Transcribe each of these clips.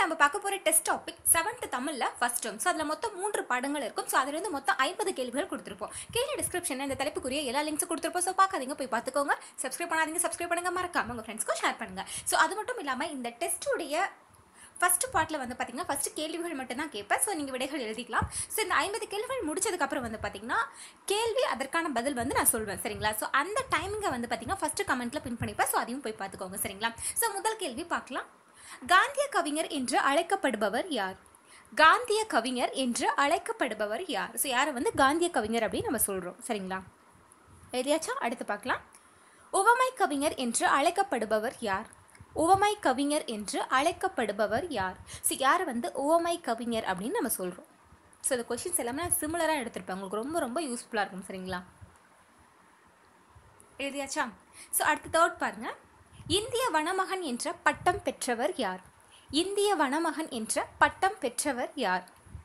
நம்ம பார்க்க போகிற டெஸ்ட் டாபிக் செவன்த் தமிழில் ஃபர்ஸ்ட் டேர்ம் ஸோ அதில் மொத்தம் மூன்று பாடங்கள் இருக்கும் ஸோ அதுலேருந்து மொத்தம் ஐம்பது கேள்விகள் கொடுத்துருப்போம் கீழே டிஸ்கிரிப்ஷனில் இந்த தலைப்புக்குரிய எல்லா லிங்க்ஸும் கொடுத்துருப்போம் ஸோ பார்க்காதீங்க போய் பார்த்துக்கோங்க சப்ஸ்கிரைப் பண்ணாதீங்க சப்ஸ்கிரைப் பண்ணுங்க மறக்காம உங்கள் ஃப்ரெண்ட்ஸ்க்கும் ஷேர் பண்ணுங்க ஸோ அது மட்டும் இல்லாமல் இந்த டெஸ்ட்டுடைய ஃபர்ஸ்ட் பார்ட்டில் வந்து பார்த்தீங்கன்னா ஃபர்ஸ்ட் கேள்விகள் மட்டும் தான் கேட்பேன் ஸோ நீங்கள் விடைகள் எழுதிக்கலாம் ஸோ இந்த ஐம்பது கேள்விகள் முடிச்சதுக்கப்புறம் வந்து பார்த்தீங்கன்னா கேள்வி அதற்கான பதில் வந்து நான் சொல்வேன் சரிங்களா ஸோ அந்த டைமிங்கை வந்து பார்த்தீங்கன்னா ஃபர்ஸ்ட் கமெண்ட்டில் பின் பண்ணிப்பேன் ஸோ அதையும் போய் பார்த்துக்கோங்க சரிங்களா ஸோ முதல் கேள்வி பார்க்கலாம் காந்திய கவிஞர் என்று அழைக்கப்படுபவர் யார் காந்திய கவிஞர் என்று அழைக்கப்படுபவர் யார் ஸோ யாரை வந்து காந்திய கவிஞர் அப்படின்னு நம்ம சொல்கிறோம் சரிங்களா எழுதியாச்சா அடுத்து பார்க்கலாம் உவமை கவிஞர் என்று அழைக்கப்படுபவர் யார் உவமை கவிஞர் என்று அழைக்கப்படுபவர் யார் ஸோ யாரை வந்து உவமை கவிஞர் அப்படின்னு நம்ம சொல்கிறோம் ஸோ இந்த கொஷின்ஸ் எல்லாமே நான் சிமிலராக எடுத்திருப்பேன் உங்களுக்கு ரொம்ப ரொம்ப யூஸ்ஃபுல்லாக இருக்கும் சரிங்களா எழுதியாச்சா ஸோ அடுத்த தேர்ட் பாருங்க இந்திய வனமகன் என்ற பட்டம் பெற்றவர் யார் இந்திய வனமகன் என்ற பட்டம் பெற்றவர் யார்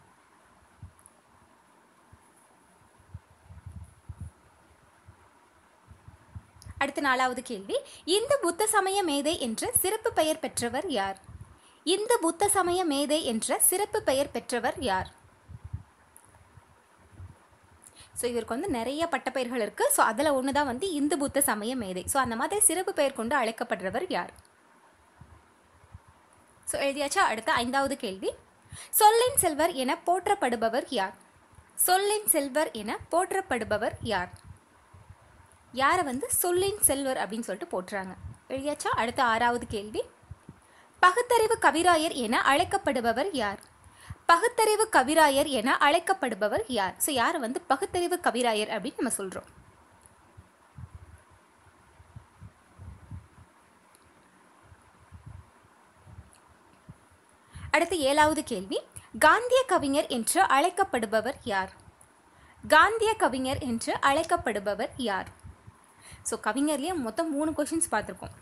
அடுத்த நாலாவது கேள்வி இந்து புத்த சமய மேதை என்ற சிறப்பு பெயர் பெற்றவர் யார் இந்து புத்த சமய மேதை என்ற சிறப்பு பெயர் பெற்றவர் யார் ஸோ இவருக்கு வந்து நிறைய பட்டப்பெயர்கள் இருக்கு ஸோ அதில் ஒன்று தான் வந்து இந்து புத்த சமய மேதை ஸோ அந்த மாதிரி சிறப்பு பெயர் கொண்டு அழைக்கப்படுறவர் யார் ஸோ எழுதியாச்சா அடுத்த ஐந்தாவது கேள்வி சொல்லின் செல்வர் என போற்றப்படுபவர் யார் சொல்லின் செல்வர் என போற்றப்படுபவர் யார் யாரை வந்து சொல்லின் செல்வர் அப்படின்னு சொல்லிட்டு போட்டுறாங்க எழுதியாச்சா அடுத்த ஆறாவது கேள்வி பகுத்தறிவு கவிராயர் என அழைக்கப்படுபவர் யார் பகுத்தறிவு கவிராயர் என அழைக்கப்படுபவர் யார் ஸோ யாரை வந்து பகுத்தறிவு கவிராயர் அப்படின்னு நம்ம சொல்கிறோம் அடுத்து ஏழாவது கேள்வி காந்திய கவிஞர் என்று அழைக்கப்படுபவர் யார் காந்திய கவிஞர் என்று அழைக்கப்படுபவர் யார் ஸோ கவிஞர்லேயே மொத்தம் மூணு கொஷின்ஸ் பார்த்துருக்கோம்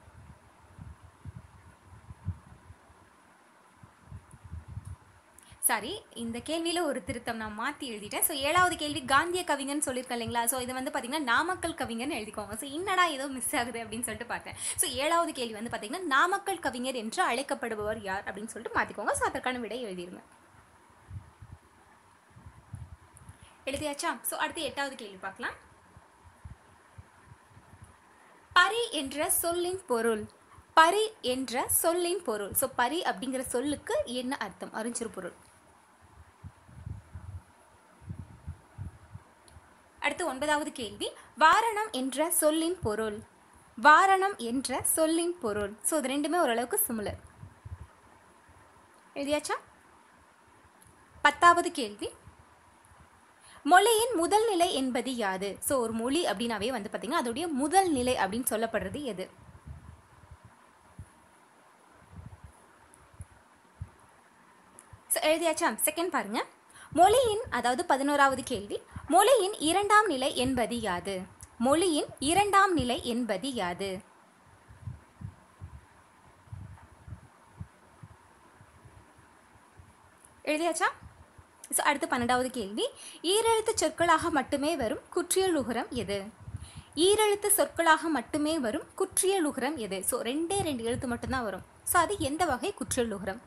சாரி இந்த கேள்வியில் ஒரு திருத்தம் நான் மாற்றி எழுதிட்டேன் ஸோ ஏழாவது கேள்வி காந்திய கவிஞர்னு சொல்லியிருக்கேன் இல்லைங்களா ஸோ இது வந்து பார்த்தீங்கன்னா நாமக்கல் கவிஞர்னு எழுதிக்கோங்க ஸோ இன்னடா ஏதோ மிஸ் ஆகுது அப்படின்னு சொல்லிட்டு பார்த்தேன் ஸோ ஏழாவது கேள்வி வந்து பார்த்தீங்கன்னா நாமக்கல் கவிஞர் என்று அழைக்கப்படுபவர் யார் அப்படின்னு சொல்லிட்டு மாற்றிக்கோங்க ஸோ அதற்கான விடை எழுதிருங்க எழுதியாச்சா ஸோ அடுத்து எட்டாவது கேள்வி பார்க்கலாம் பரி என்ற சொல்லின் பொருள் பரி என்ற சொல்லின் பொருள் ஸோ பரி அப்படிங்கிற சொல்லுக்கு என்ன அர்த்தம் அறிஞ்சிரு பொருள் அடுத்து ஒன்பதாவது கேள்வி வாரணம் என்ற சொல்லின் பொருள் வாரணம் என்ற சொல்லின் பொருள் ஸோ இது ரெண்டுமே ஓரளவுக்கு சிமிலர் எழுதியாச்சா பத்தாவது கேள்வி மொழியின் முதல் நிலை என்பது யாது ஸோ ஒரு மொழி அப்படின்னாவே வந்து பார்த்தீங்கன்னா அதோடைய முதல் நிலை அப்படின்னு சொல்லப்படுறது எது ஸோ எழுதியாச்சா செகண்ட் பாருங்க மொழியின் அதாவது பதினோராவது கேள்வி மொழியின் இரண்டாம் நிலை என்பது யாது மொழியின் இரண்டாம் நிலை என்பது யாது எழுதியாச்சா ஸோ அடுத்து பன்னெண்டாவது கேள்வி ஈரெழுத்து சொற்களாக மட்டுமே வரும் குற்றியலுகரம் எது ஈரெழுத்து சொற்களாக மட்டுமே வரும் குற்றியலுகரம் எது ஸோ ரெண்டே ரெண்டு எழுத்து மட்டும்தான் வரும் ஸோ அது எந்த வகை குற்றியலுகரம்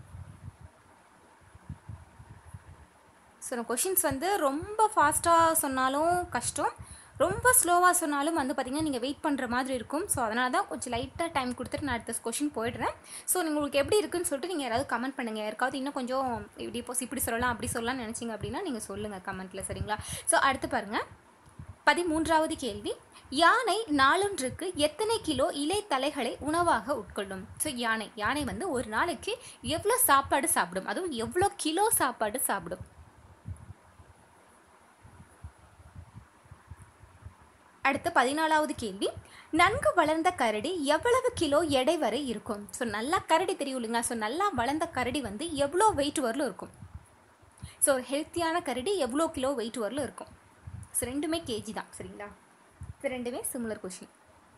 ஸோ கொஷின்ஸ் வந்து ரொம்ப ஃபாஸ்ட்டாக சொன்னாலும் கஷ்டம் ரொம்ப ஸ்லோவாக சொன்னாலும் வந்து பார்த்திங்கன்னா நீங்கள் வெயிட் பண்ணுற மாதிரி இருக்கும் ஸோ அதனால தான் கொஞ்சம் லைட்டாக டைம் கொடுத்துட்டு நான் அடுத்த கொஷின் போயிடுறேன் ஸோ உங்களுக்கு எப்படி இருக்குன்னு சொல்லிட்டு நீங்கள் யாராவது கமெண்ட் பண்ணுங்கள் யாருக்காவது இன்னும் கொஞ்சம் இப்படி இப்போ இப்படி சொல்லலாம் அப்படி சொல்லலாம்னு நினச்சிங்க அப்படின்னா நீங்கள் சொல்லுங்கள் கமெண்ட்டில் சரிங்களா ஸோ அடுத்து பாருங்கள் பதிமூன்றாவது கேள்வி யானை நாளொன்றுக்கு எத்தனை கிலோ இலை தலைகளை உணவாக உட்கொள்ளும் ஸோ யானை யானை வந்து ஒரு நாளைக்கு எவ்வளோ சாப்பாடு சாப்பிடும் அதுவும் எவ்வளோ கிலோ சாப்பாடு சாப்பிடும் அடுத்து பதினாலாவது கேள்வி நன்கு வளர்ந்த கரடி எவ்வளவு கிலோ எடை வரை இருக்கும் ஸோ நல்லா கரடி தெரியும் இல்லைங்களா ஸோ நல்லா வளர்ந்த கரடி வந்து எவ்வளோ வெயிட் வரலும் இருக்கும் ஸோ ஒரு ஹெல்த்தியான கரடி எவ்வளோ கிலோ வெயிட் வரலும் இருக்கும் ஸோ ரெண்டுமே கேஜி தான் சரிங்களா இது ரெண்டுமே சிமிலர் கொஷின்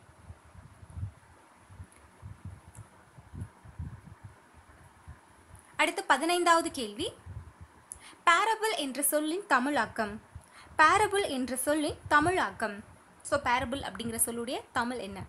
அடுத்து பதினைந்தாவது கேள்வி பேரபிள் என்ற சொல்லின் தமிழாக்கம் பேரபிள் என்ற சொல்லின் தமிழாக்கம் ஸோ பேரபிள் அப்படிங்கிற சொல்லுடைய தமிழ் என்ன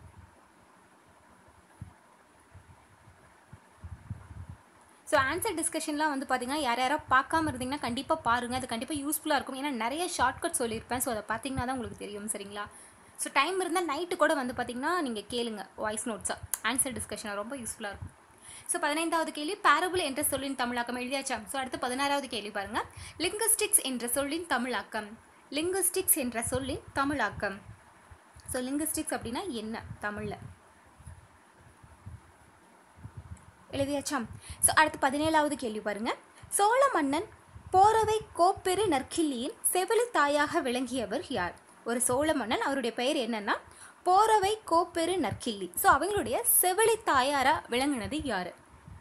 ஸோ ஆன்சர் டிஸ்கஷன்லாம் வந்து பார்த்தீங்கன்னா யார் யாரோ பார்க்காம இருந்தீங்கன்னா கண்டிப்பாக பாருங்கள் அது கண்டிப்பாக யூஸ்ஃபுல்லாக இருக்கும் ஏன்னா நிறைய ஷார்ட்கட் சொல்லியிருப்பேன் ஸோ அதை பார்த்தீங்கன்னா தான் உங்களுக்கு தெரியும் சரிங்களா ஸோ டைம் இருந்தால் நைட்டு கூட வந்து பார்த்தீங்கன்னா நீங்கள் கேளுங்க வாய்ஸ் நோட்ஸாக ஆன்சர் டிஸ்கஷனாக ரொம்ப யூஸ்ஃபுல்லாக இருக்கும் ஸோ பதினைந்தாவது கேள்வி பேரபிள் என்ற சொல்லின் தமிழாக்கம் எழுதியாச்சா ஸோ அடுத்து பதினாறாவது கேள்வி பாருங்கள் லிங்குஸ்டிக்ஸ் என்ற சொல்லின் தமிழாக்கம் லிங்குஸ்டிக்ஸ் என்ற சொல்லின் தமிழாக்கம் ஸோ லிங்குஸ்டிக்ஸ் அப்படின்னா என்ன தமிழில் எழுதியாச்சாம் ஸோ அடுத்து பதினேழாவது கேள்வி பாருங்க சோழ மன்னன் போரவை கோப்பெரு நற்கிள்ளியின் செவிலி தாயாக விளங்கியவர் யார் ஒரு சோழ மன்னன் அவருடைய பெயர் என்னன்னா போரவை கோப்பெரு நற்கிள்ளி ஸோ அவங்களுடைய செவிலி தாயாரா விளங்கினது யாரு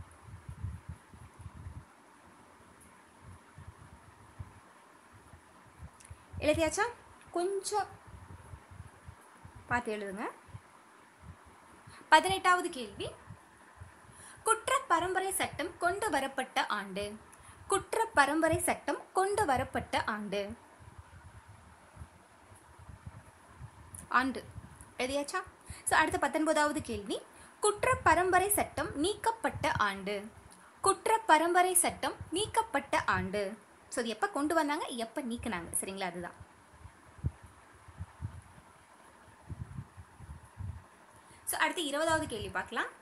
எழுதியாச்சா கொஞ்சம் பார்த்து எழுதுங்க பதினெட்டாவது கேள்வி குற்ற பரம்பரை சட்டம் கொண்டு வரப்பட்ட ஆண்டு குற்ற பரம்பரை சட்டம் கொண்டு வரப்பட்ட ஆண்டு ஆண்டு எழுதியாச்சா ஸோ அடுத்த பத்தொன்பதாவது கேள்வி குற்ற பரம்பரை சட்டம் நீக்கப்பட்ட ஆண்டு குற்ற பரம்பரை சட்டம் நீக்கப்பட்ட ஆண்டு ஸோ அது எப்போ கொண்டு வந்தாங்க எப்போ நீக்கினாங்க சரிங்களா அதுதான் ஸோ அடுத்து இருபதாவது கேள்வி பார்க்கலாம்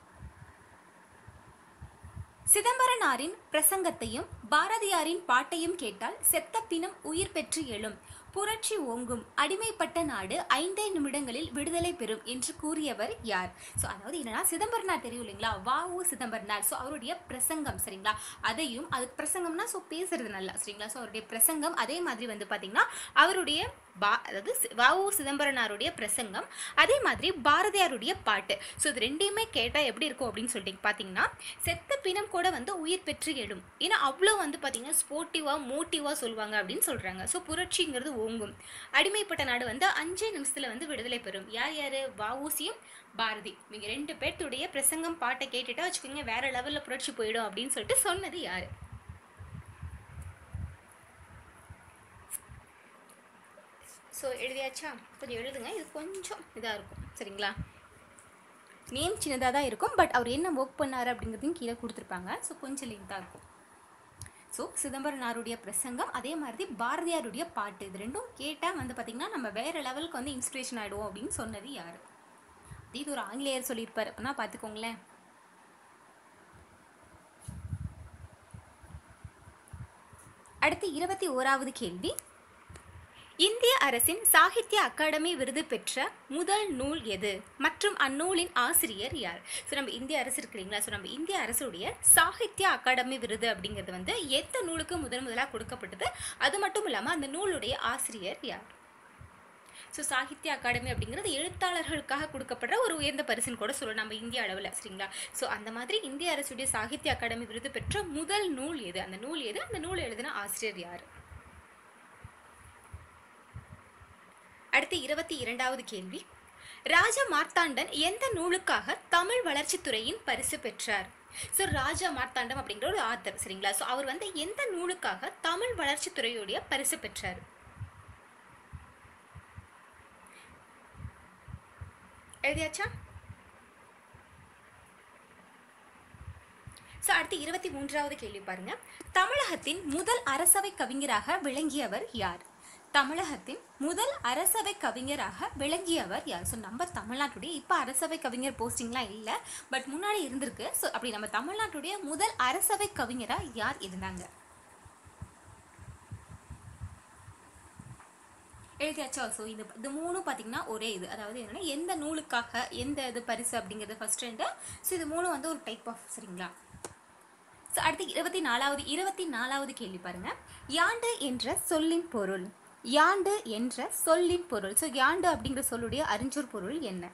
சிதம்பரனாரின் பிரசங்கத்தையும் பாரதியாரின் பாட்டையும் கேட்டால் செத்த பிணம் உயிர் பெற்று எழும் புரட்சி ஓங்கும் அடிமைப்பட்ட நாடு ஐந்தே நிமிடங்களில் விடுதலை பெறும் என்று கூறியவர் யார் ஸோ அதாவது என்னன்னா சிதம்பரனார் தெரியும் இல்லைங்களா வாவு சிதம்பரனார் ஸோ அவருடைய பிரசங்கம் சரிங்களா அதையும் அது பிரசங்கம்னா ஸோ பேசுறது நல்லா சரிங்களா ஸோ அவருடைய பிரசங்கம் அதே மாதிரி வந்து பார்த்தீங்கன்னா அவருடைய பா அதாவது சி- வாவு சிதம்பரனாருடைய பிரசங்கம் அதே மாதிரி பாரதியாருடைய பாட்டு ஸோ இது ரெண்டையுமே கேட்டால் எப்படி இருக்கும் அப்படின்னு சொல்லிட்டு பார்த்தீங்கன்னா செத்த பிணம் கூட வந்து உயிர் பெற்று எழும் ஏன்னா அவ்வளோ வந்து பார்த்தீங்கன்னா ஸ்போர்ட்டிவாக மோட்டிவாக சொல்லுவாங்க அப்படின்னு சொல்கிறாங்க ஸோ புரட்சிங்கிறது ஓங்கும் அடிமைப்பட்ட நாடு வந்து அஞ்சே நிமிஷத்தில் வந்து விடுதலை பெறும் யார் யார் வஉசியும் பாரதி இவங்க ரெண்டு பேர்த்துடைய பிரசங்கம் பாட்டை கேட்டுட்டா வச்சுக்கோங்க வேற லெவலில் புரட்சி போயிடும் அப்படின்னு சொல்லிட்டு சொன்னது யார் ஸோ எழுதியாச்சா கொஞ்சம் எழுதுங்க இது கொஞ்சம் இதாக இருக்கும் சரிங்களா நேம் சின்னதாக தான் இருக்கும் பட் அவர் என்ன ஒர்க் பண்ணார் அப்படிங்கிறதையும் கீழே கொடுத்துருப்பாங்க ஸோ கொஞ்சம் லென்த்தாக இருக்கும் ஸோ சிதம்பரனாருடைய பிரசங்கம் அதே மாதிரி பாரதியாருடைய பாட்டு இது ரெண்டும் கேட்டால் வந்து பார்த்திங்கன்னா நம்ம வேறு லெவலுக்கு வந்து இன்ஸ்பிரேஷன் ஆகிடுவோம் அப்படின்னு சொன்னது யார் இது ஒரு ஆங்கிலேயர் சொல்லியிருப்பார் அப்படின்னா பார்த்துக்கோங்களேன் அடுத்து இருபத்தி ஓராவது கேள்வி இந்திய அரசின் சாகித்ய அகாடமி விருது பெற்ற முதல் நூல் எது மற்றும் அந்நூலின் ஆசிரியர் யார் ஸோ நம்ம இந்திய அரசு இருக்கிறீங்களா ஸோ நம்ம இந்திய அரசுடைய சாகித்ய அகாடமி விருது அப்படிங்கிறது வந்து எந்த நூலுக்கு முதன் முதலாக கொடுக்கப்பட்டது அது மட்டும் இல்லாமல் அந்த நூலுடைய ஆசிரியர் யார் ஸோ சாகித்ய அகாடமி அப்படிங்கிறது எழுத்தாளர்களுக்காக கொடுக்கப்படுற ஒரு உயர்ந்த பரிசுன்னு கூட சொல்லலாம் நம்ம இந்திய அளவில் சரிங்களா ஸோ அந்த மாதிரி இந்திய அரசுடைய சாகித்ய அகாடமி விருது பெற்ற முதல் நூல் எது அந்த நூல் எது அந்த நூல் எழுதின ஆசிரியர் யார் அடுத்து இருபத்தி இரண்டாவது கேள்வி ராஜ மார்த்தாண்டன் எந்த நூலுக்காக தமிழ் வளர்ச்சித்துறையின் பரிசு பெற்றார் ஸோ ராஜா மார்த்தாண்டம் அப்படிங்கிற ஒரு ஆத்தர் சரிங்களா ஸோ அவர் வந்து எந்த நூலுக்காக தமிழ் வளர்ச்சித்துறையுடைய பரிசு பெற்றார் எழுதியாச்சா ஸோ அடுத்து இருபத்தி மூன்றாவது கேள்வி பாருங்க தமிழகத்தின் முதல் அரசவை கவிஞராக விளங்கியவர் யார் தமிழகத்தின் முதல் அரசவை கவிஞராக விளங்கியவர் யார் ஸோ நம்ம தமிழ்நாட்டுடைய இப்போ அரசவை கவிஞர் போஸ்டிங்லாம் இல்லை பட் முன்னாடி இருந்திருக்கு ஸோ அப்படி நம்ம தமிழ்நாட்டுடைய முதல் அரசவை கவிஞராக யார் இருந்தாங்க எழுதியாச்சா ஸோ இது இது மூணும் பார்த்தீங்கன்னா ஒரே இது அதாவது என்னன்னா எந்த நூலுக்காக எந்த இது பரிசு அப்படிங்கிறது ஃபர்ஸ்ட் ரெண்டு ஸோ இது மூணும் வந்து ஒரு டைப் ஆஃப் சரிங்களா ஸோ அடுத்து இருபத்தி நாலாவது இருபத்தி நாலாவது கேள்வி பாருங்க யாண்டு என்ற சொல்லின் பொருள் யாண்டு என்ற சொல்லின் பொருள் ஸோ யாண்டு அப்படிங்கிற சொல்லுடைய அறிஞ்சொர் பொருள் என்ன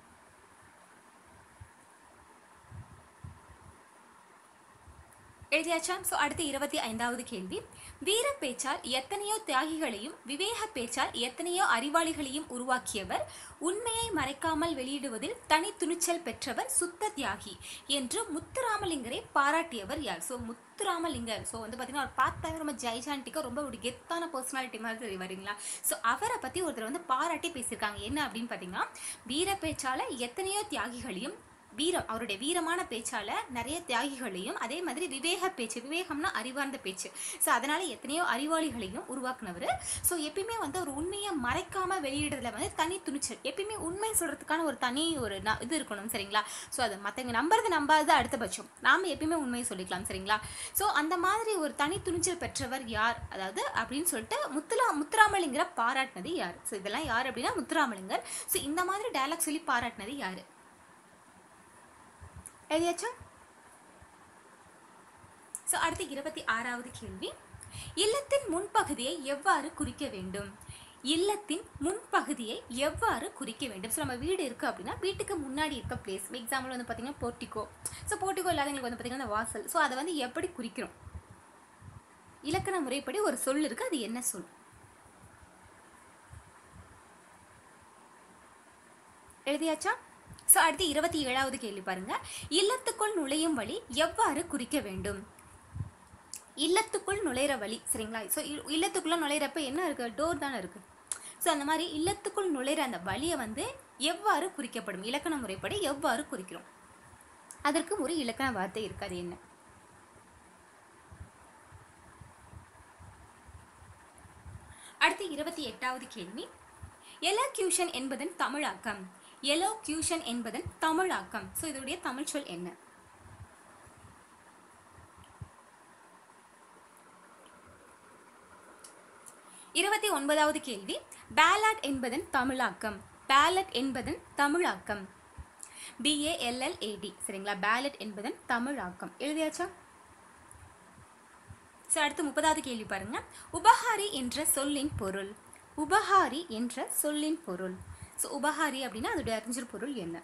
எழுதியாச்சா ஸோ அடுத்து இருபத்தி ஐந்தாவது கேள்வி வீர பேச்சால் எத்தனையோ தியாகிகளையும் விவேக பேச்சால் எத்தனையோ அறிவாளிகளையும் உருவாக்கியவர் உண்மையை மறைக்காமல் வெளியிடுவதில் தனி துணிச்சல் பெற்றவர் சுத்த தியாகி என்று முத்துராமலிங்கரை பாராட்டியவர் யார் ஸோ முத்துராமலிங்கர் ஸோ வந்து பார்த்தீங்கன்னா அவர் பார்த்தாவே ரொம்ப ஜெய்சாண்டிக்காக ரொம்ப ஒரு கெத்தான பர்சனாலிட்டி மாதிரி தெரிய வரீங்களா ஸோ அவரை பற்றி ஒருத்தர் வந்து பாராட்டி பேசியிருக்காங்க என்ன அப்படின்னு பார்த்தீங்கன்னா வீர பேச்சால எத்தனையோ தியாகிகளையும் வீரம் அவருடைய வீரமான பேச்சால நிறைய தியாகிகளையும் அதே மாதிரி விவேக பேச்சு விவேகம்னா அறிவார்ந்த பேச்சு ஸோ அதனால எத்தனையோ அறிவாளிகளையும் உருவாக்குனவர் ஸோ எப்பயுமே வந்து ஒரு உண்மையை மறைக்காம வெளியிடுறதுல வந்து தனி துணிச்சல் எப்பயுமே உண்மை சொல்றதுக்கான ஒரு தனி ஒரு ந- இது இருக்கணும் சரிங்களா ஸோ அது மற்றவங்க நம்புறது நம்பாதது அடுத்த பட்சம் நாம எப்பயுமே உண்மையை சொல்லிக்கலாம் சரிங்களா ஸோ அந்த மாதிரி ஒரு தனி துணிச்சல் பெற்றவர் யார் அதாவது அப்படின்னு சொல்லிட்டு முத்துலா முத்துராமலிங்கரை பாராட்டினது யார் ஸோ இதெல்லாம் யார் அப்படின்னா முத்துராமலிங்கர் ஸோ இந்த மாதிரி டயலாக் சொல்லி பாராட்டினது யாரு எழுதியாச்சா ஸோ அடுத்து இருபத்தி ஆறாவது கேள்வி இல்லத்தின் முன்பகுதியை எவ்வாறு குறிக்க வேண்டும் இல்லத்தின் முன்பகுதியை எவ்வாறு குறிக்க வேண்டும் ஸோ நம்ம வீடு இருக்குது அப்படின்னா வீட்டுக்கு முன்னாடி இருக்க பிளேஸ் எக்ஸாம்பிள் வந்து பார்த்தீங்கன்னா போர்ட்டிகோ ஸோ போர்ட்டிகோ இல்லாதவங்களுக்கு வந்து பார்த்தீங்கன்னா அந்த வாசல் ஸோ அதை வந்து எப்படி குறிக்கிறோம் இலக்கண முறைப்படி ஒரு சொல் இருக்கு அது என்ன சொல் எழுதியாச்சா ஸோ அடுத்து இருபத்தி ஏழாவது கேள்வி பாருங்க இல்லத்துக்குள் நுழையும் வழி எவ்வாறு குறிக்க வேண்டும் இல்லத்துக்குள் நுழையிற வழி சரிங்களா ஸோ இல்லத்துக்குள்ள நுழையிறப்ப என்ன இருக்கு டோர் தானே இருக்கு ஸோ அந்த மாதிரி இல்லத்துக்குள் நுழையிற அந்த வழியை வந்து எவ்வாறு குறிக்கப்படும் இலக்கண முறைப்படி எவ்வாறு குறிக்கிறோம் அதற்கு ஒரு இலக்கண வார்த்தை இருக்கு அது என்ன அடுத்து இருபத்தி எட்டாவது கேள்வி எலோக்யூஷன் என்பதன் தமிழாக்கம் எலோக்யூஷன் என்பதன் தமிழாக்கம் ஸோ இதோடைய தமிழ் சொல் என்ன இருபத்தி ஒன்பதாவது கேள்வி பேலட் என்பதன் தமிழாக்கம் பேலட் என்பதன் தமிழாக்கம் பிஏஎல்எல்ஏடி சரிங்களா பேலட் என்பதன் தமிழாக்கம் எழுதியாச்சா ஸோ அடுத்து முப்பதாவது கேள்வி பாருங்க உபகாரி என்ற சொல்லின் பொருள் உபகாரி என்ற சொல்லின் பொருள் ஸோ உபகாரி அப்படின்னா அதோடைய அறிஞர் பொருள் என்ன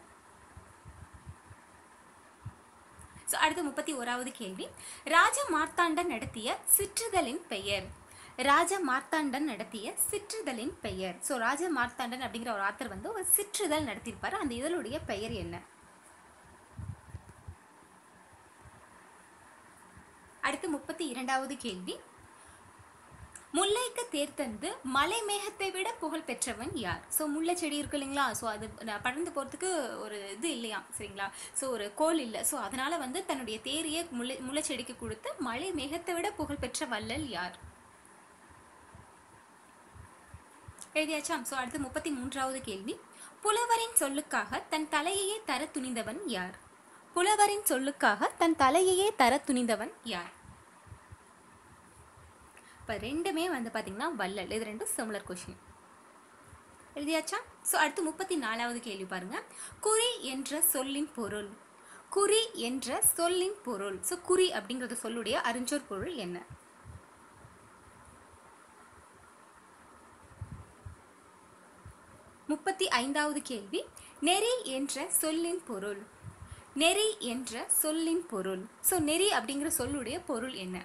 ஸோ அடுத்து முப்பத்தி ஓராவது கேள்வி ராஜ மார்த்தாண்டன் நடத்திய சிற்றுதலின் பெயர் ராஜ மார்த்தாண்டன் நடத்திய சிற்றுதலின் பெயர் ஸோ ராஜ மார்த்தாண்டன் அப்படிங்கிற ஒரு ஆத்தர் வந்து ஒரு சிற்றுதல் நடத்தியிருப்பாரு அந்த இதழுடைய பெயர் என்ன அடுத்து முப்பத்தி இரண்டாவது கேள்வி முல்லைக்கு தேர் தந்து மலை மேகத்தை விட புகழ் பெற்றவன் யார் ஸோ முல்லை செடி இருக்கு இல்லைங்களா ஸோ அது ந- படர்ந்து போகிறதுக்கு ஒரு இது இல்லையா சரிங்களா ஸோ ஒரு கோல் இல்லை ஸோ அதனால வந்து தன்னுடைய தேரையே முல்லை முல்லை செடிக்கு கொடுத்து மலை மேகத்தை விட புகழ் பெற்ற வள்ளல் யார் எழுதியாச்சா ஸோ அடுத்து முப்பத்தி மூன்றாவது கேள்வி புலவரின் சொல்லுக்காக தன் தலையையே தர துணிந்தவன் யார் புலவரின் சொல்லுக்காக தன் தலையையே தர துணிந்தவன் யார் இப்போ ரெண்டுமே வந்து பார்த்தீங்கன்னா வள்ளல் இது ரெண்டும் சிமிலர் கொஷின் எழுதியாச்சா ஸோ அடுத்து முப்பத்தி நாலாவது கேள்வி பாருங்க குறி என்ற சொல்லின் பொருள் குறி என்ற சொல்லின் பொருள் ஸோ குறி அப்படிங்கிறது சொல்லுடைய அறிஞ்சொர் பொருள் என்ன முப்பத்தி ஐந்தாவது கேள்வி நெறி என்ற சொல்லின் பொருள் நெறி என்ற சொல்லின் பொருள் ஸோ நெறி அப்படிங்கிற சொல்லுடைய பொருள் என்ன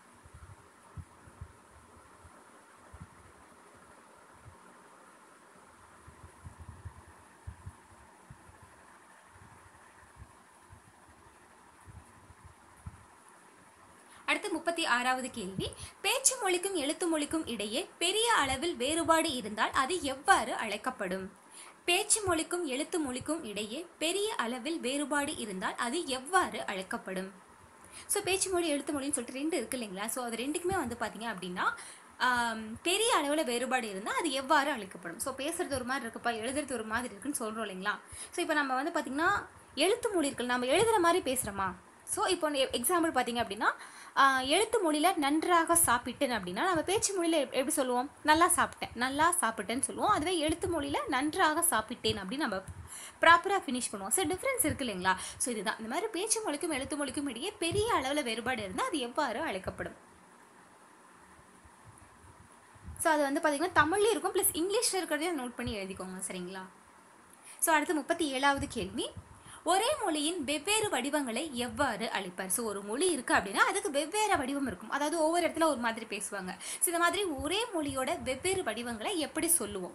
அடுத்து முப்பத்தி ஆறாவது கேள்வி பேச்சு மொழிக்கும் எழுத்து மொழிக்கும் இடையே பெரிய அளவில் வேறுபாடு இருந்தால் அது எவ்வாறு அழைக்கப்படும் பேச்சு மொழிக்கும் எழுத்து மொழிக்கும் இடையே பெரிய அளவில் வேறுபாடு இருந்தால் அது எவ்வாறு அழைக்கப்படும் ஸோ பேச்சு மொழி எழுத்து மொழின்னு சொல்லிட்டு ரெண்டு இருக்கு இல்லைங்களா ஸோ அது ரெண்டுக்குமே வந்து பார்த்தீங்க அப்படின்னா ஆம், பெரிய அளவில் வேறுபாடு இருந்தால் அது எவ்வாறு அழைக்கப்படும் ஸோ பேசுறது ஒரு மாதிரி இருக்குப்பா எழுதுறது ஒரு மாதிரி இருக்குன்னு சொல்கிறோம் இல்லைங்களா ஸோ இப்போ நம்ம வந்து பார்த்திங்கன்னா எழுத்து மொழி இருக்குல்ல நம்ம எழுதுகிற மாதிரி பேசுகிறோமா ஸோ இப்போ எக்ஸாம்பிள் பார்த்தீங்க அப்படின்னா ஆஹ், எழுத்து மொழியில் நன்றாக சாப்பிட்டேன் அப்படின்னா நம்ம பேச்சு மொழியில் எப்படி சொல்லுவோம் நல்லா சாப்பிட்டேன் நல்லா சாப்பிட்டேன்னு சொல்லுவோம் அதுவே எழுத்து மொழியில் நன்றாக சாப்பிட்டேன் அப்படின்னு நம்ம ப்ராப்பராக ஃபினிஷ் பண்ணுவோம் ஸோ டிஃப்ரென்ஸ் இருக்கு இல்லைங்களா ஸோ இதுதான் இந்த மாதிரி பேச்சு மொழிக்கும் எழுத்து மொழிக்கும் இடையே பெரிய அளவில் வேறுபாடு இருந்தால் அது எவ்வாறு அழைக்கப்படும் ஸோ அது வந்து பார்த்தீங்கன்னா தமிழ்லேயும் இருக்கும் ப்ளஸ் இங்கிலீஷில் இருக்கிறதையும் நோட் பண்ணி எழுதிக்கோங்க சரிங்களா ஸோ அடுத்து முப்பத்தி ஏழாவது கேள்வி ஒரே மொழியின் வெவ்வேறு வடிவங்களை எவ்வாறு அளிப்பார் ஸோ ஒரு மொழி இருக்குது அப்படின்னா அதுக்கு வெவ்வேறு வடிவம் இருக்கும் அதாவது ஒவ்வொரு இடத்துல ஒரு மாதிரி பேசுவாங்க ஸோ இந்த மாதிரி ஒரே மொழியோட வெவ்வேறு வடிவங்களை எப்படி சொல்லுவோம்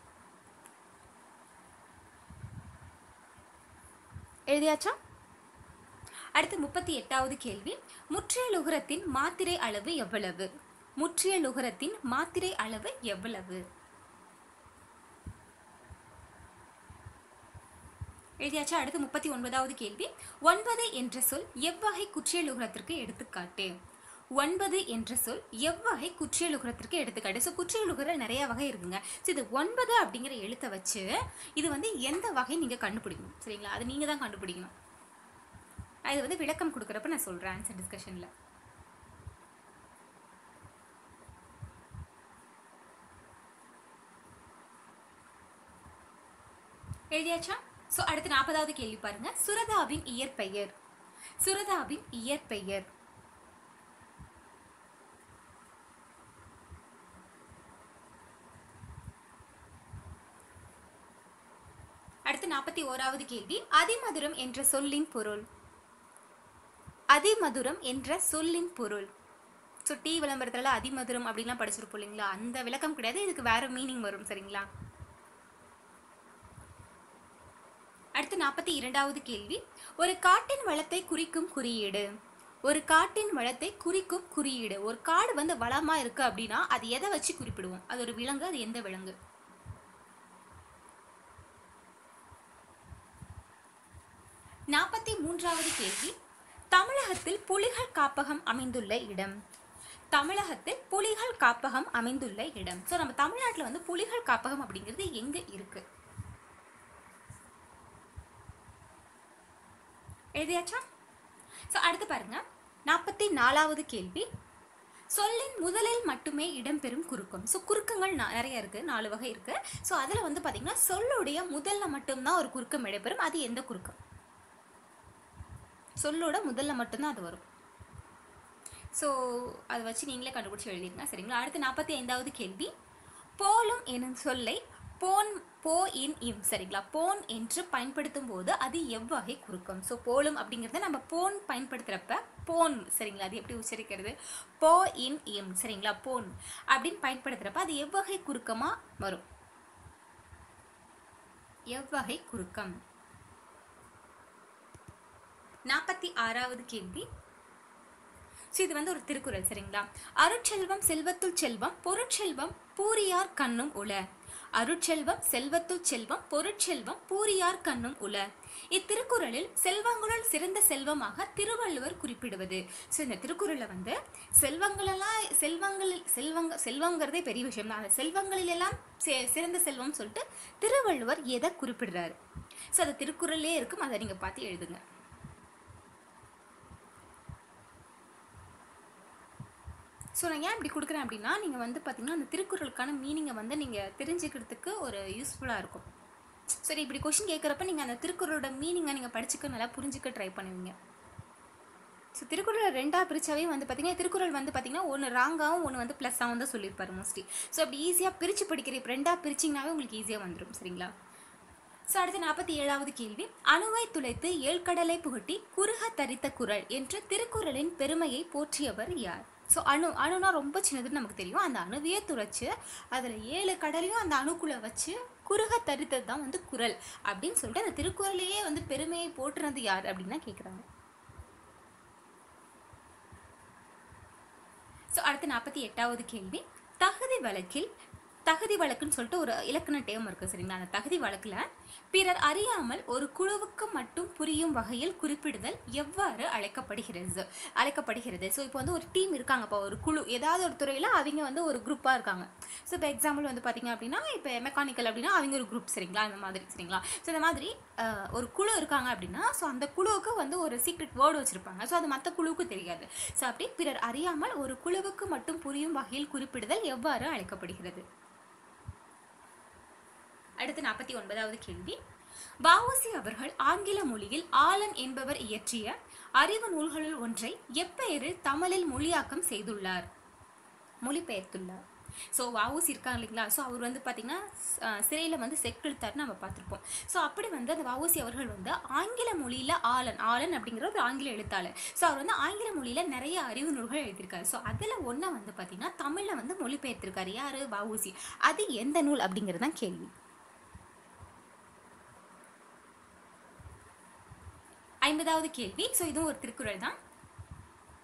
எழுதியாச்சா அடுத்து முப்பத்தி எட்டாவது கேள்வி முற்றிய லுகரத்தின் மாத்திரை அளவு எவ்வளவு முற்றிய லுகரத்தின் மாத்திரை அளவு எவ்வளவு எழுதியாச்சா அடுத்து முப்பத்தி ஒன்பதாவது கேள்வி ஒன்பது என்ற சொல் எவ்வகை குற்றியலுகரத்திற்கு எடுத்துக்காட்டு ஒன்பது என்ற சொல் எவ்வகை குற்றியலுகரத்திற்கு எடுத்துக்காட்டு ஸோ குற்றியலுகரம் நிறைய வகை இருக்குங்க ஸோ இது ஒன்பது அப்படிங்கிற எழுத்தை வச்சு இது வந்து எந்த வகை நீங்கள் கண்டுபிடிக்கணும் சரிங்களா அது நீங்கள் தான் கண்டுபிடிக்கணும் நான் இது வந்து விளக்கம் கொடுக்குறப்ப நான் சொல்கிறேன் ஆன்சர் டிஸ்கஷனில் எழுதியாச்சா ஸோ அடுத்து நாற்பதாவது கேள்வி பாருங்க சுரதாவின் இயற்பெயர் சுரதாவின் இயற்பெயர் அடுத்து நாற்பத்தி ஓராவது கேள்வி அதிமதுரம் என்ற சொல்லின் பொருள் அதிமதுரம் என்ற சொல்லின் பொருள் ஸோ டீ விளம்பரத்துல அதிமதுரம் அப்படின்லாம் படிச்சிருப்போம் இல்லைங்களா அந்த விளக்கம் கிடையாது இதுக்கு வேற மீனிங் வரும் சரிங்களா அடுத்து நாற்பத்தி இரண்டாவது கேள்வி ஒரு காட்டின் வளத்தை குறிக்கும் குறியீடு ஒரு காட்டின் வளத்தை குறிக்கும் குறியீடு ஒரு காடு வந்து வளமா இருக்கு அப்படின்னா அது எதை வச்சு குறிப்பிடுவோம் அது ஒரு விலங்கு அது எந்த விலங்கு நாற்பத்தி மூன்றாவது கேள்வி தமிழகத்தில் புலிகள் காப்பகம் அமைந்துள்ள இடம் தமிழகத்தில் புலிகள் காப்பகம் அமைந்துள்ள இடம் ஸோ நம்ம தமிழ்நாட்டில் வந்து புலிகள் காப்பகம் அப்படிங்கிறது எங்க இருக்கு எழுதியாச்சா ஸோ அடுத்து பாருங்க நாற்பத்தி நாலாவது கேள்வி சொல்லின் முதலில் மட்டுமே இடம்பெறும் குறுக்கம் ஸோ குறுக்கங்கள் நா- நிறைய இருக்கு நாலு வகை இருக்கு ஸோ அதில் வந்து பார்த்தீங்கன்னா சொல்லுடைய முதல்ல மட்டும்தான் ஒரு குறுக்கம் இடம்பெறும் அது எந்த குறுக்கம் சொல்லோட முதல்ல மட்டும்தான் அது வரும் ஸோ அதை வச்சு நீங்களே கண்டுபிடிச்சி எழுதிருங்க சரிங்களா அடுத்து நாற்பத்தி ஐந்தாவது கேள்வி போலும் எனும் சொல்லை போன் போ இன் இம் சரிங்களா போன் என்று பயன்படுத்தும் போது அது எவ்வகை குறுக்கம் ஸோ போலும் அப்படிங்கிறத நம்ம போன் பயன்படுத்துகிறப்ப போன் சரிங்களா அது எப்படி உச்சரிக்கிறது போ இன் இம் சரிங்களா போன் அப்படின்னு பயன்படுத்துகிறப்ப அது எவ்வகை குறுக்கமாக வரும் எவ்வகை குறுக்கம் நாற்பத்தி ஆறாவது கேள்வி ஸோ இது வந்து ஒரு திருக்குறள் சரிங்களா அருட்செல்வம் செல்வத்துள் செல்வம் பொருட்செல்வம் பூரியார் கண்ணும் உள அருட்செல்வம் செல்வத்துள் செல்வம் பொருட்செல்வம் பூரியார் கண்ணும் உள இத்திருக்குறளில் செல்வங்களுள் சிறந்த செல்வமாக திருவள்ளுவர் குறிப்பிடுவது ஸோ இந்த திருக்குறளில் வந்து செல்வங்களெல்லாம் செல்வங்களில் செல்வங்க செல்வங்கிறதே பெரிய விஷயம் தான் அந்த செல்வங்களிலெல்லாம் சி- சிறந்த செல்வம்னு சொல்லிட்டு திருவள்ளுவர் எதை குறிப்பிடுறாரு ஸோ அது திருக்குறள்லே இருக்கும் அதை நீங்கள் பார்த்து எழுதுங்க ஸோ நான் ஏன் இப்படி கொடுக்குறேன் அப்படின்னா நீங்கள் வந்து பார்த்தீங்கன்னா அந்த திருக்குறளுக்கான மீனிங்கை வந்து நீங்கள் தெரிஞ்சுக்கிறதுக்கு ஒரு யூஸ்ஃபுல்லாக இருக்கும் சரி இப்படி கொஷின் கேட்குறப்ப நீங்கள் அந்த திருக்குறளோட மீனிங்கை நீங்கள் படிச்சுக்க நல்லா புரிஞ்சுக்க ட்ரை பண்ணுவீங்க ஸோ திருக்குறளை ரெண்டாக பிரிச்சாவே வந்து பார்த்தீங்கன்னா திருக்குறள் வந்து பார்த்தீங்கன்னா ஒன்று ராங்காகவும் ஒன்று வந்து ப்ளஸ்ஸாகவும் தான் சொல்லியிருப்பாரு மோஸ்ட்லி ஸோ அப்படி ஈஸியாக பிரித்து படிக்கிற இப்போ ரெண்டாக பிரிச்சிங்கனாவே உங்களுக்கு ஈஸியாக வந்துடும் சரிங்களா ஸோ அடுத்து நாற்பத்தி ஏழாவது கேள்வி அணுவை துளைத்து ஏழ்கடலை புகட்டி குறுக தரித்த குறள் என்று திருக்குறளின் பெருமையை போற்றியவர் யார் ஸோ அணு அணுனா ரொம்ப சின்னதுன்னு நமக்கு தெரியும் அந்த அணுவையே துளைச்சு அதில் ஏழு கடலையும் அந்த அணுக்குள்ளே வச்சு குறுக தரித்தது தான் வந்து குறள் அப்படின்னு சொல்லிட்டு அந்த திருக்குறளையே வந்து பெருமையை போற்றுனது யார் அப்படின்னு தான் கேட்குறாங்க ஸோ அடுத்து நாற்பத்தி எட்டாவது கேள்வி தகுதி வழக்கில் தகுதி வழக்குன்னு சொல்லிட்டு ஒரு இலக்கண டேம் இருக்கு சரிங்களா அந்த தகுதி வழக்குல பிறர் அறியாமல் ஒரு குழுவுக்கு மட்டும் புரியும் வகையில் குறிப்பிடுதல் எவ்வாறு அழைக்கப்படுகிறது அழைக்கப்படுகிறது ஸோ இப்போ வந்து ஒரு டீம் இருக்காங்க இப்போ ஒரு குழு ஏதாவது ஒரு துறையில் அவங்க வந்து ஒரு குரூப்பாக இருக்காங்க ஸோ இப்போ எக்ஸாம்பிள் வந்து பார்த்தீங்க அப்படின்னா இப்போ மெக்கானிக்கல் அப்படின்னா அவங்க ஒரு குரூப் சரிங்களா அந்த மாதிரி சரிங்களா ஸோ இந்த மாதிரி அஹ், ஒரு குழு இருக்காங்க அப்படின்னா ஸோ அந்த குழுவுக்கு வந்து ஒரு சீக்ரெட் வேர்டு வச்சுருப்பாங்க ஸோ அது மற்ற குழுவுக்கு தெரியாது ஸோ அப்படி பிறர் அறியாமல் ஒரு குழுவுக்கு மட்டும் புரியும் வகையில் குறிப்பிடுதல் எவ்வாறு அழைக்கப்படுகிறது அடுத்து நாற்பத்தி ஒன்பதாவது கேள்வி வஉசி அவர்கள் ஆங்கில மொழியில் ஆலன் என்பவர் இயற்றிய அறிவு நூல்களுள் ஒன்றை எப்பெயரில் தமிழில் மொழியாக்கம் செய்துள்ளார் மொழிபெயர்த்துள்ளார் ஸோ வஉசி இருக்காங்க இல்லைங்களா ஸோ அவர் வந்து பார்த்தீங்கன்னா சிறையில் வந்து செக்கிழுத்தார்னு நம்ம பார்த்துருப்போம் ஸோ அப்படி வந்து அந்த வஉசி அவர்கள் வந்து ஆங்கில மொழியில் ஆலன் ஆலன் அப்படிங்கிற ஒரு ஆங்கில எழுத்தாளர் ஸோ அவர் வந்து ஆங்கில மொழியில் நிறைய அறிவு நூல்கள் எழுதியிருக்காரு ஸோ அதில் ஒன்றை வந்து பார்த்தீங்கன்னா தமிழில் வந்து மொழிபெயர்த்திருக்காரு யார் வஉசி அது எந்த நூல் அப்படிங்கிறது தான் கேள்வி ஐம்பதாவது கேள்வி ஸோ இதுவும் ஒரு திருக்குறள் தான்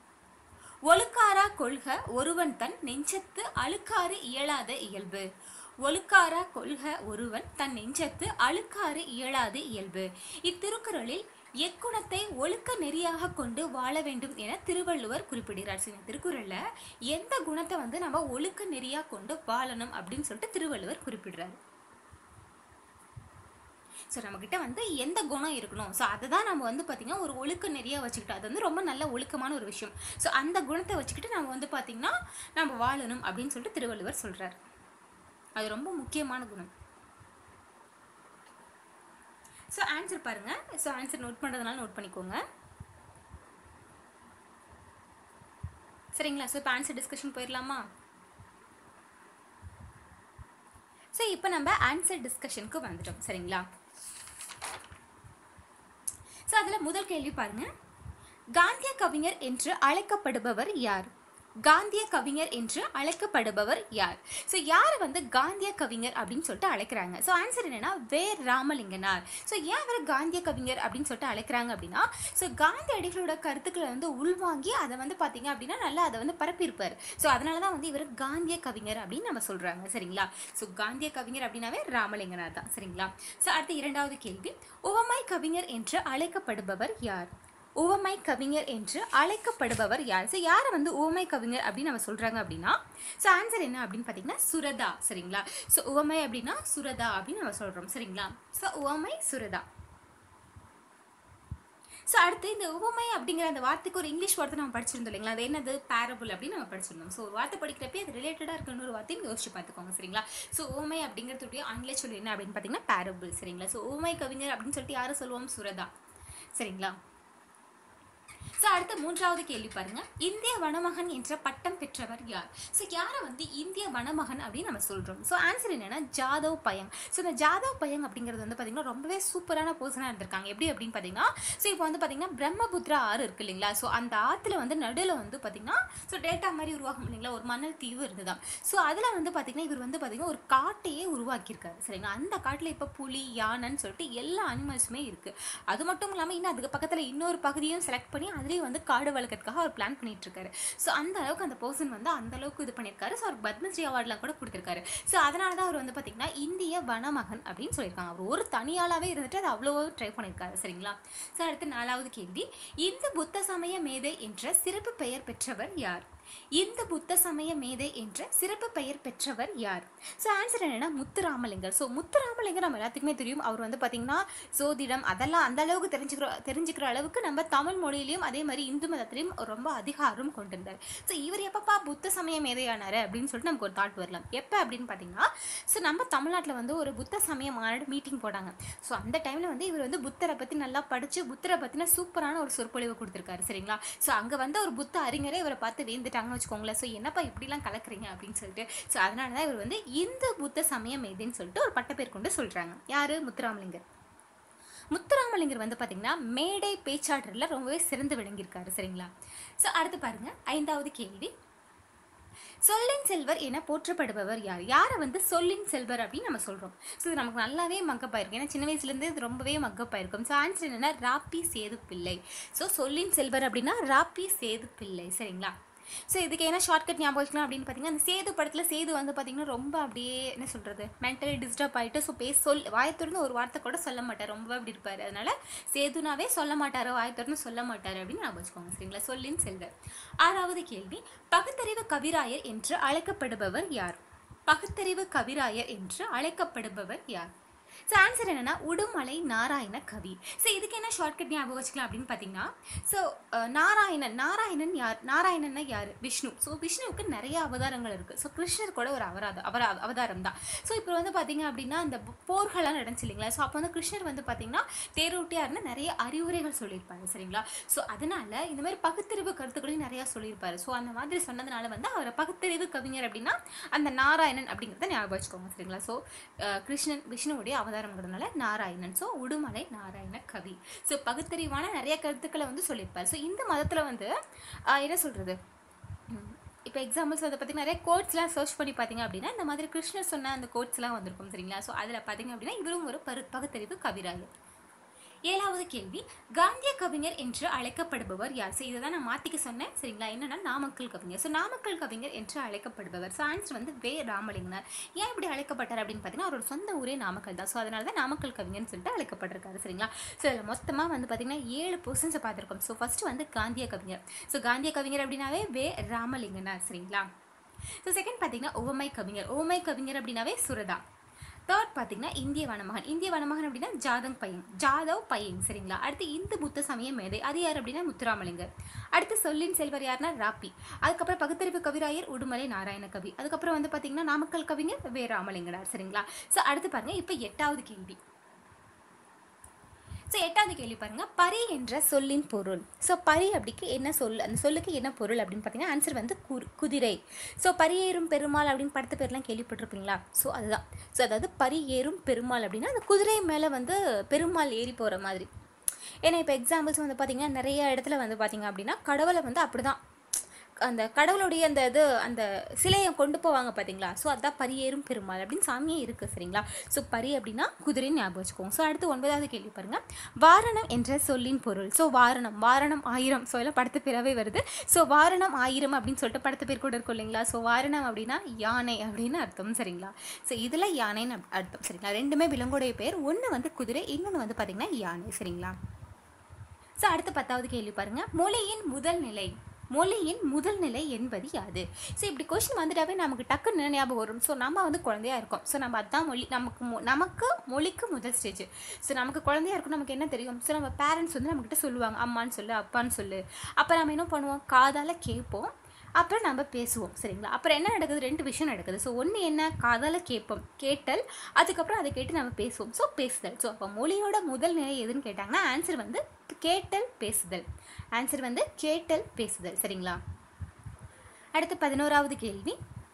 ஒழுக்காரா கொள்க ஒருவன் தன் நெஞ்சத்து அழுக்காறு இயலாத இயல்பு ஒழுக்காரா கொள்க ஒருவன் தன் நெஞ்சத்து அழுக்காறு இயலாது இயல்பு இத்திருக்குறளில் எக்குணத்தை ஒழுக்க நெறியாக கொண்டு வாழ வேண்டும் என திருவள்ளுவர் குறிப்பிடுகிறார் சரி திருக்குறள்ல எந்த குணத்தை வந்து நம்ம ஒழுக்க நெறியா கொண்டு வாழணும் அப்படின்னு சொல்லிட்டு திருவள்ளுவர் குறிப்பிடுறாரு ஸோ நம்மக்கிட்ட வந்து எந்த குணம் இருக்கணும் ஸோ அதை தான் நம்ம வந்து பார்த்திங்கன்னா ஒரு ஒழுக்க நெறியாக வச்சுக்கிட்டோம் அது வந்து ரொம்ப நல்ல ஒழுக்கமான ஒரு விஷயம் ஸோ அந்த குணத்தை வச்சுக்கிட்டு நம்ம வந்து பார்த்திங்கன்னா நம்ம வாழணும் அப்படின்னு சொல்லிட்டு திருவள்ளுவர் சொல்கிறார் அது ரொம்ப முக்கியமான குணம் ஸோ ஆன்சர் பாருங்க ஸோ ஆன்சர் நோட் பண்ணுறதுனால நோட் பண்ணிக்கோங்க சரிங்களா ஸோ இப்போ ஆன்சர் டிஸ்கஷன் போயிடலாமா ஸோ இப்போ நம்ம ஆன்சர் டிஸ்கஷனுக்கு வந்துட்டோம் சரிங்களா ஸோ அதில் முதல் கேள்வி பாருங்க காந்திய கவிஞர் என்று அழைக்கப்படுபவர் யார் காந்திய கவிஞர் என்று அழைக்கப்படுபவர் யார் ஸோ யார் வந்து காந்திய கவிஞர் அப்படின்னு சொல்லிட்டு அழைக்கிறாங்க ஸோ ஆன்சர் என்னன்னா வே ராமலிங்கனார் ஸோ ஏன் அவர் காந்திய கவிஞர் அப்படின்னு சொல்லிட்டு அழைக்கிறாங்க அப்படின்னா ஸோ காந்தியடிகளோட கருத்துக்களை வந்து உள்வாங்கி அதை வந்து பார்த்தீங்க அப்படின்னா நல்லா அதை வந்து பரப்பியிருப்பார் ஸோ அதனால தான் வந்து இவர் காந்திய கவிஞர் அப்படின்னு நம்ம சொல்கிறாங்க சரிங்களா ஸோ காந்திய கவிஞர் அப்படின்னாவே ராமலிங்கனார் தான் சரிங்களா ஸோ அடுத்த இரண்டாவது கேள்வி உவமை கவிஞர் என்று அழைக்கப்படுபவர் யார் உவமை கவிஞர் என்று அழைக்கப்படுபவர் யார் ஸோ யாரை வந்து உவமை கவிஞர் அப்படின்னு நம்ம சொல்கிறாங்க அப்படின்னா ஸோ ஆன்சர் என்ன அப்படின்னு பார்த்தீங்கன்னா சுரதா சரிங்களா ஸோ உவமை அப்படின்னா சுரதா அப்படின்னு நம்ம சொல்கிறோம் சரிங்களா ஸோ உவமை சுரதா ஸோ அடுத்து இந்த உவமை அப்படிங்கிற அந்த வார்த்தைக்கு ஒரு இங்கிலீஷ் வார்த்தை நம்ம படிச்சிருந்தோம் இல்லைங்களா அது என்னது பேரபுள் அப்படின்னு நம்ம படிச்சிருந்தோம் ஸோ ஒரு வார்த்தை படிக்கிறப்பே அது ரிலேட்டடாக இருக்க இன்னொரு வார்த்தையும் யோசிச்சு பார்த்துக்கோங்க சரிங்களா ஸோ உவமை அப்படிங்கிறதுடைய ஆங்கில சொல்லி என்ன அப்படின்னு பார்த்தீங்கன்னா பேரபுள் சரிங்களா ஸோ உவமை கவிஞர் அப்படின்னு சொல்லிட்டு யாரை சொல்லுவோம் சுரதா சரிங்களா ஸோ அடுத்த மூன்றாவது கேள்வி பாருங்க இந்திய வனமகன் என்ற பட்டம் பெற்றவர் யார் ஸோ யாரை வந்து இந்திய வனமகன் அப்படின்னு நம்ம சொல்றோம் ஸோ ஆன்சர் என்னன்னா ஜாதவ் பயங் ஸோ இந்த ஜாதவ் பயங் அப்படிங்கிறது வந்து பார்த்தீங்கன்னா ரொம்பவே சூப்பரான பர்சனாக இருந்திருக்காங்க எப்படி அப்படின்னு பார்த்தீங்கன்னா ஸோ இப்போ வந்து பார்த்தீங்கன்னா பிரம்மபுத்திரா ஆறு இருக்கு இல்லைங்களா ஸோ அந்த ஆற்றுல வந்து நடுவில் வந்து பார்த்தீங்கன்னா ஸோ டேட்டா மாதிரி உருவாகும் இல்லைங்களா ஒரு மணல் தீவு இருந்துதான் ஸோ அதில் வந்து பார்த்தீங்கன்னா இவர் வந்து பார்த்தீங்கன்னா ஒரு காட்டையே உருவாக்கியிருக்காரு சரிங்களா அந்த காட்டில் இப்போ புலி யானைன்னு சொல்லிட்டு எல்லா அனிமல்ஸுமே இருக்கு அது மட்டும் இல்லாமல் இன்னும் அதுக்கு பக்கத்தில் இன்னொரு பகுதியும் செலக்ட் பண்ணி அதுலேயும் வந்து காடு வளர்க்கறதுக்காக அவர் பிளான் பண்ணிட்டு இருக்காரு ஸோ அந்த அளவுக்கு அந்த பர்சன் வந்து அந்த அளவுக்கு இது பண்ணியிருக்காரு ஸோ அவர் பத்மஸ்ரீ அவார்ட்லாம் கூட கொடுத்துருக்காரு ஸோ அதனால தான் அவர் வந்து பார்த்தீங்கன்னா இந்திய வனமகன் அப்படின்னு சொல்லியிருக்காங்க அவர் ஒரு தனியாளாவே இருந்துட்டு அது அவ்வளோ ட்ரை பண்ணியிருக்காரு சரிங்களா ஸோ அடுத்து நாலாவது கேள்வி இந்து புத்த சமய மேதை என்ற சிறப்பு பெயர் பெற்றவர் யார் இந்து புத்த சமய மேதை என்ற சிறப்பு பெயர் பெற்றவர் யார் ஸோ ஆன்சர் என்னன்னா முத்துராமலிங்கர் ஸோ முத்துராமலிங்கர் நம்ம எல்லாத்துக்குமே தெரியும் அவர் வந்து பார்த்தீங்கன்னா சோதிடம் அதெல்லாம் அந்த அளவுக்கு தெரிஞ்சுக்கிற தெரிஞ்சுக்கிற அளவுக்கு நம்ம தமிழ் மொழியிலையும் அதே மாதிரி இந்து மதத்திலையும் ரொம்ப அதிக ஆர்வம் கொண்டிருந்தார் ஸோ இவர் எப்பப்பா புத்த சமய மேதையானார் அப்படின்னு சொல்லிட்டு நமக்கு ஒரு தாட் வரலாம் எப்போ அப்படின்னு பார்த்தீங்கன்னா ஸோ நம்ம தமிழ்நாட்டில் வந்து ஒரு புத்த சமய மாநாடு மீட்டிங் போட்டாங்க ஸோ அந்த டைமில் வந்து இவர் வந்து புத்தரை பற்றி நல்லா படித்து புத்தரை பற்றின சூப்பரான ஒரு சொற்பொழிவு கொடுத்துருக்காரு சரிங்களா ஸோ அங்கே வந்து ஒரு புத்த அறிஞரே இவரை பார்த்து வேந்துட்டாங்கன்னு வச்சுக்கோங்களேன் ஸோ என்னப்பா இப்படிலாம் கலக்குறீங்க அப்படின்னு சொல்லிட்டு ஸோ அதனால தான் இவர் வந்து இந்து புத்த சமய மேதைன்னு சொல்லிட்டு ஒரு பட்டப்பேர் கொண்டு சொல்கிறாங்க யார் முத்துராமலிங்கர் முத்துராமலிங்கர் வந்து பார்த்தீங்கன்னா மேடை பேச்சாளரில் ரொம்பவே சிறந்து விளங்கியிருக்காரு சரிங்களா ஸோ அடுத்து பாருங்க ஐந்தாவது கேள்வி சொல்லின் செல்வர் என போற்றப்படுபவர் யார் யாரை வந்து சொல்லின் செல்வர் அப்படின்னு நம்ம சொல்கிறோம் ஸோ இது நமக்கு நல்லாவே மக்கப்பாயிருக்கும் ஏன்னா சின்ன வயசுலேருந்து இது ரொம்பவே மக்கப்பாயிருக்கும் ஸோ ஆன்சர் என்னன்னா ராப்பி சேது பிள்ளை ஸோ சொல்லின் செல்வர் அப்படின்னா ராப்பி சேது பிள்ளை சரிங்களா ஸோ இதுக்கு என்ன ஷார்ட்கட் ஞாபகம் வச்சுக்கலாம் அப்படின்னு பார்த்தீங்கன்னா அந்த சேது படத்தில் சேது வந்து பார்த்தீங்கன்னா ரொம்ப அப்படியே என்ன சொல்கிறது மென்டலி டிஸ்டர்ப் ஆகிட்டு ஸோ பேச சொல் வாயை திறந்து ஒரு வார்த்தை கூட சொல்ல மாட்டார் ரொம்ப அப்படி இருப்பார் அதனால சேதுனாவே சொல்ல மாட்டார் வாயை திறந்து சொல்ல மாட்டார் அப்படின்னு ஞாபகம் வச்சுக்கோங்க சரிங்களா சொல்லின் செல்வர் ஆறாவது கேள்வி பகுத்தறிவு கவிராயர் என்று அழைக்கப்படுபவர் யார் பகுத்தறிவு கவிராயர் என்று அழைக்கப்படுபவர் யார் ஸோ ஆன்சர் என்னன்னா உடுமலை நாராயண கவி ஸோ இதுக்கு என்ன ஷார்ட்கட் ஞாபகம் வச்சுக்கலாம் அப்படின்னு பார்த்தீங்கன்னா ஸோ நாராயணன் நாராயணன் யார் நாராயணன்னா யார் விஷ்ணு ஸோ விஷ்ணுவுக்கு நிறைய அவதாரங்கள் இருக்குது ஸோ கிருஷ்ணர் கூட ஒரு அவராத அவர அவதாரம் தான் ஸோ இப்போ வந்து பார்த்தீங்க அப்படின்னா அந்த போர்கள்லாம் நடந்துச்சு இல்லைங்களா ஸோ அப்போ வந்து கிருஷ்ணர் வந்து பார்த்தீங்கன்னா தேரோட்டியார்னு நிறைய அறிவுரைகள் சொல்லியிருப்பாரு சரிங்களா ஸோ அதனால இந்த மாதிரி பகுத்தறிவு கருத்துக்களையும் நிறையா சொல்லியிருப்பாரு ஸோ அந்த மாதிரி சொன்னதுனால வந்து அவரை பகுத்தறிவு கவிஞர் அப்படின்னா அந்த நாராயணன் அப்படிங்கிறத ஞாபகம் வச்சுக்கோங்க சரிங்களா ஸோ கிருஷ்ணன் விஷ்ணுவுடைய அவதாரங்கிறதுனால நாராயணன் ஸோ உடுமலை நாராயண கவி ஸோ பகுத்தறிவான நிறைய கருத்துக்களை வந்து சொல்லியிருப்பார் ஸோ இந்த மதத்தில் வந்து ஆஹ், என்ன சொல்கிறது இப்போ எக்ஸாம்பிள்ஸ் அதை பற்றி நிறைய கோட்ஸ்லாம் சர்ச் பண்ணி பார்த்தீங்க அப்படின்னா இந்த மாதிரி கிருஷ்ணர் சொன்ன அந்த கோட்ஸ்லாம் வந்திருக்கும் சரிங்களா ஸோ அதில் பார்த்தீங்க அப்படின்னா இவரும் ஒரு பரு பகுத்தறிவு கவிராயர் ஏழாவது கேள்வி காந்திய கவிஞர் என்று அழைக்கப்படுபவர் யார் ஸோ இதை தான் நான் மாற்றிக்க சொன்னேன் சரிங்களா என்னன்னா நாமக்கல் கவிஞர் ஸோ நாமக்கல் கவிஞர் என்று அழைக்கப்படுபவர் ஸோ ஆன்சர் வந்து வே ராமலிங்கனார் ஏன் இப்படி அழைக்கப்பட்டார் அப்படின்னு பார்த்தீங்கன்னா அவரோட சொந்த ஊரே நாமக்கல் தான் ஸோ அதனால தான் நாமக்கல் கவிஞர்னு சொல்லிட்டு அழைக்கப்பட்டிருக்காரு சரிங்களா ஸோ இதில் மொத்தமாக வந்து பார்த்தீங்கன்னா ஏழு பொர்சன்ஸை பார்த்துருக்கோம் ஸோ ஃபஸ்ட்டு வந்து காந்திய கவிஞர் ஸோ காந்திய கவிஞர் அப்படின்னாவே வே ராமலிங்கனார் சரிங்களா ஸோ செகண்ட் பார்த்தீங்கன்னா ஓமை கவிஞர் ஓமை கவிஞர் அப்படின்னாவே சுரதா தேர்ட் பார்த்தீங்கன்னா இந்திய வனமகன் இந்திய வனமகன் அப்படின்னா ஜாதங் பையன் ஜாதவ் பையன் சரிங்களா அடுத்து இந்து புத்த சமய மேதை அது யார் அப்படின்னா முத்துராமலிங்கர் அடுத்து சொல்லின் செல்வர் யாருன்னா ராப்பி அதுக்கப்புறம் பகுத்தறிவு கவிராயர் உடுமலை நாராயண கவி அதுக்கப்புறம் வந்து பார்த்தீங்கன்னா நாமக்கல் கவிஞர் வே ராமலிங்கனார் சரிங்களா ஸோ அடுத்து பாருங்க இப்போ எட்டாவது கேள்வி ஸோ எட்டாவது கேள்வி பாருங்க பரி என்ற சொல்லின் பொருள் ஸோ பரி அப்படிக்கு என்ன சொல் அந்த சொல்லுக்கு என்ன பொருள் அப்படின்னு பார்த்தீங்கன்னா ஆன்சர் வந்து குர் குதிரை ஸோ பரியேறும் பெருமாள் அப்படின்னு படத்து பேர்லாம் கேள்விப்பட்டிருப்பீங்களா ஸோ அதுதான் ஸோ அதாவது பரி ஏறும் பெருமாள் அப்படின்னா அந்த குதிரை மேலே வந்து பெருமாள் ஏறி போகிற மாதிரி ஏன்னா இப்போ எக்ஸாம்பிள்ஸ் வந்து பார்த்தீங்கன்னா நிறைய இடத்துல வந்து பார்த்தீங்க அப்படின்னா கடவுளை வந்து அப்படி தான் அந்த கடவுளுடைய அந்த இது அந்த சிலையை கொண்டு போவாங்க பார்த்தீங்களா ஸோ அதான் பரியேறும் பெருமாள் அப்படின்னு சாமியே இருக்குது சரிங்களா ஸோ பரி அப்படின்னா குதிரைன்னு ஞாபகம் வச்சுக்கோங்க ஸோ அடுத்து ஒன்பதாவது கேள்வி பாருங்க வாரணம் என்ற சொல்லின் பொருள் ஸோ வாரணம் வாரணம் ஆயிரம் ஸோ எல்லாம் படத்து பேராகவே வருது ஸோ வாரணம் ஆயிரம் அப்படின்னு சொல்லிட்டு படத்து பேர் கூட இருக்கும் இல்லைங்களா ஸோ வாரணம் அப்படின்னா யானை அப்படின்னு அர்த்தம் சரிங்களா ஸோ இதில் யானைன்னு அர்த்தம் அர்த்தம் சரிங்களா ரெண்டுமே விலங்குடைய பேர் ஒன்று வந்து குதிரை இன்னொன்று வந்து பார்த்தீங்கன்னா யானை சரிங்களா ஸோ அடுத்த பத்தாவது கேள்வி பாருங்க மொழியின் முதல் நிலை மொழியின் முதல் நிலை என்பது யாது ஸோ இப்படி கொஸ்டின் வந்துட்டாவே நமக்கு டக்குன்னு என்ன ஞாபகம் வரும் ஸோ நம்ம வந்து குழந்தையா இருக்கோம் ஸோ நம்ம அதான் மொழி நமக்கு மொ- நமக்கு மொழிக்கு முதல் ஸ்டேஜ் ஸோ நமக்கு குழந்தையா இருக்கும் நமக்கு என்ன தெரியும் ஸோ நம்ம பேரண்ட்ஸ் வந்து நம்மக்கிட்ட சொல்லுவாங்க அம்மான்னு சொல்லு அப்பான்னு சொல்லு அப்போ நம்ம என்ன பண்ணுவோம் காதால் கேட்போம் அப்புறம் நம்ம பேசுவோம் சரிங்களா அப்புறம் என்ன நடக்குது ரெண்டு விஷயம் நடக்குது ஸோ ஒன்று என்ன காதால் கேட்போம் கேட்டல் அதுக்கப்புறம் அதை கேட்டு நம்ம பேசுவோம் ஸோ பேசுதல் ஸோ அப்போ மொழியோட முதல் நிலை எதுன்னு கேட்டாங்கன்னா ஆன்சர் வந்து கேட்டல் பேசுதல் ஆன்சர் வந்து கேட்டல் பேசுதல் சரிங்களா அடுத்து பதினோராவது கேள்வி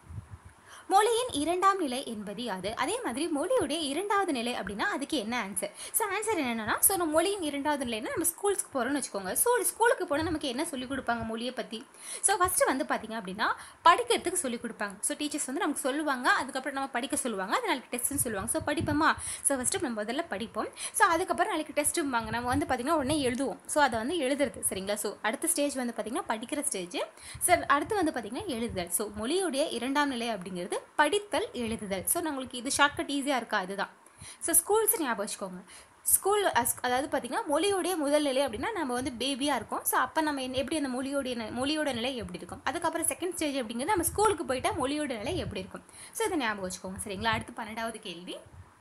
மொழியின் இரண்டாம் நிலை என்பது யாது அதே மாதிரி மொழியுடைய இரண்டாவது நிலை அப்படின்னா அதுக்கு என்ன ஆன்சர் ஸோ ஆன்சர் என்னன்னா ஸோ நம்ம மொழியின் இரண்டாவது நிலைன்னா நம்ம ஸ்கூல்ஸ்க்கு போகிறோம்னு வச்சுக்கோங்க ஸோ ஸ்கூலுக்கு போனால் நமக்கு என்ன சொல்லிக் கொடுப்பாங்க மொழியை பற்றி ஸோ ஃபஸ்ட்டு வந்து பார்த்தீங்க அப்படின்னா படிக்கிறதுக்கு சொல்லிக் கொடுப்பாங்க ஸோ டீச்சர்ஸ் வந்து நமக்கு சொல்லுவாங்க அதுக்கப்புறம் நம்ம படிக்க சொல்லுவாங்க அது நாளைக்கு டெஸ்ட்னு சொல்லுவாங்க ஸோ படிப்போமா ஸோ ஃபஸ்ட்டு நம்ம முதல்ல படிப்போம் ஸோ அதுக்கப்புறம் நாளைக்கு டெஸ்ட்டும்பாங்க நம்ம வந்து பார்த்திங்கன்னா உடனே எழுதுவோம் ஸோ அதை வந்து எழுதுறது சரிங்களா ஸோ அடுத்த ஸ்டேஜ் வந்து பார்த்திங்கன்னா படிக்கிற ஸ்டேஜ் சார் அடுத்து வந்து பார்த்திங்கன்னா எழுதுதல் ஸோ மொழியுடைய இரண்டாம் நிலை அப்படிங்கிறது படித்தல் எழுதுதல் ஸோ நம்மளுக்கு இது ஷார்ட்கட் ஈஸியாக இருக்கா அதுதான் ஸோ ஸ்கூல்ஸ் ஞாபகம் வச்சுக்கோங்க ஸ்கூல் அதாவது பார்த்திங்கன்னா மொழியோடைய முதல் நிலை அப்படின்னா நம்ம வந்து பேபியாக இருக்கோம் ஸோ அப்போ நம்ம என்ன- எப்படி அந்த மொழியோடைய நி- மொழியோட நிலை எப்படி இருக்கும் அதுக்கப்புறம் செகண்ட் ஸ்டேஜ் அப்படிங்கிறது நம்ம ஸ்கூலுக்கு போயிட்டா மொழியோட நிலை எப்படி இருக்கும் ஸோ இதை ஞாபகம் வச்சுக்கோங்க சரிங்களா அடுத்து பன்னெண்டாவது கேள்வி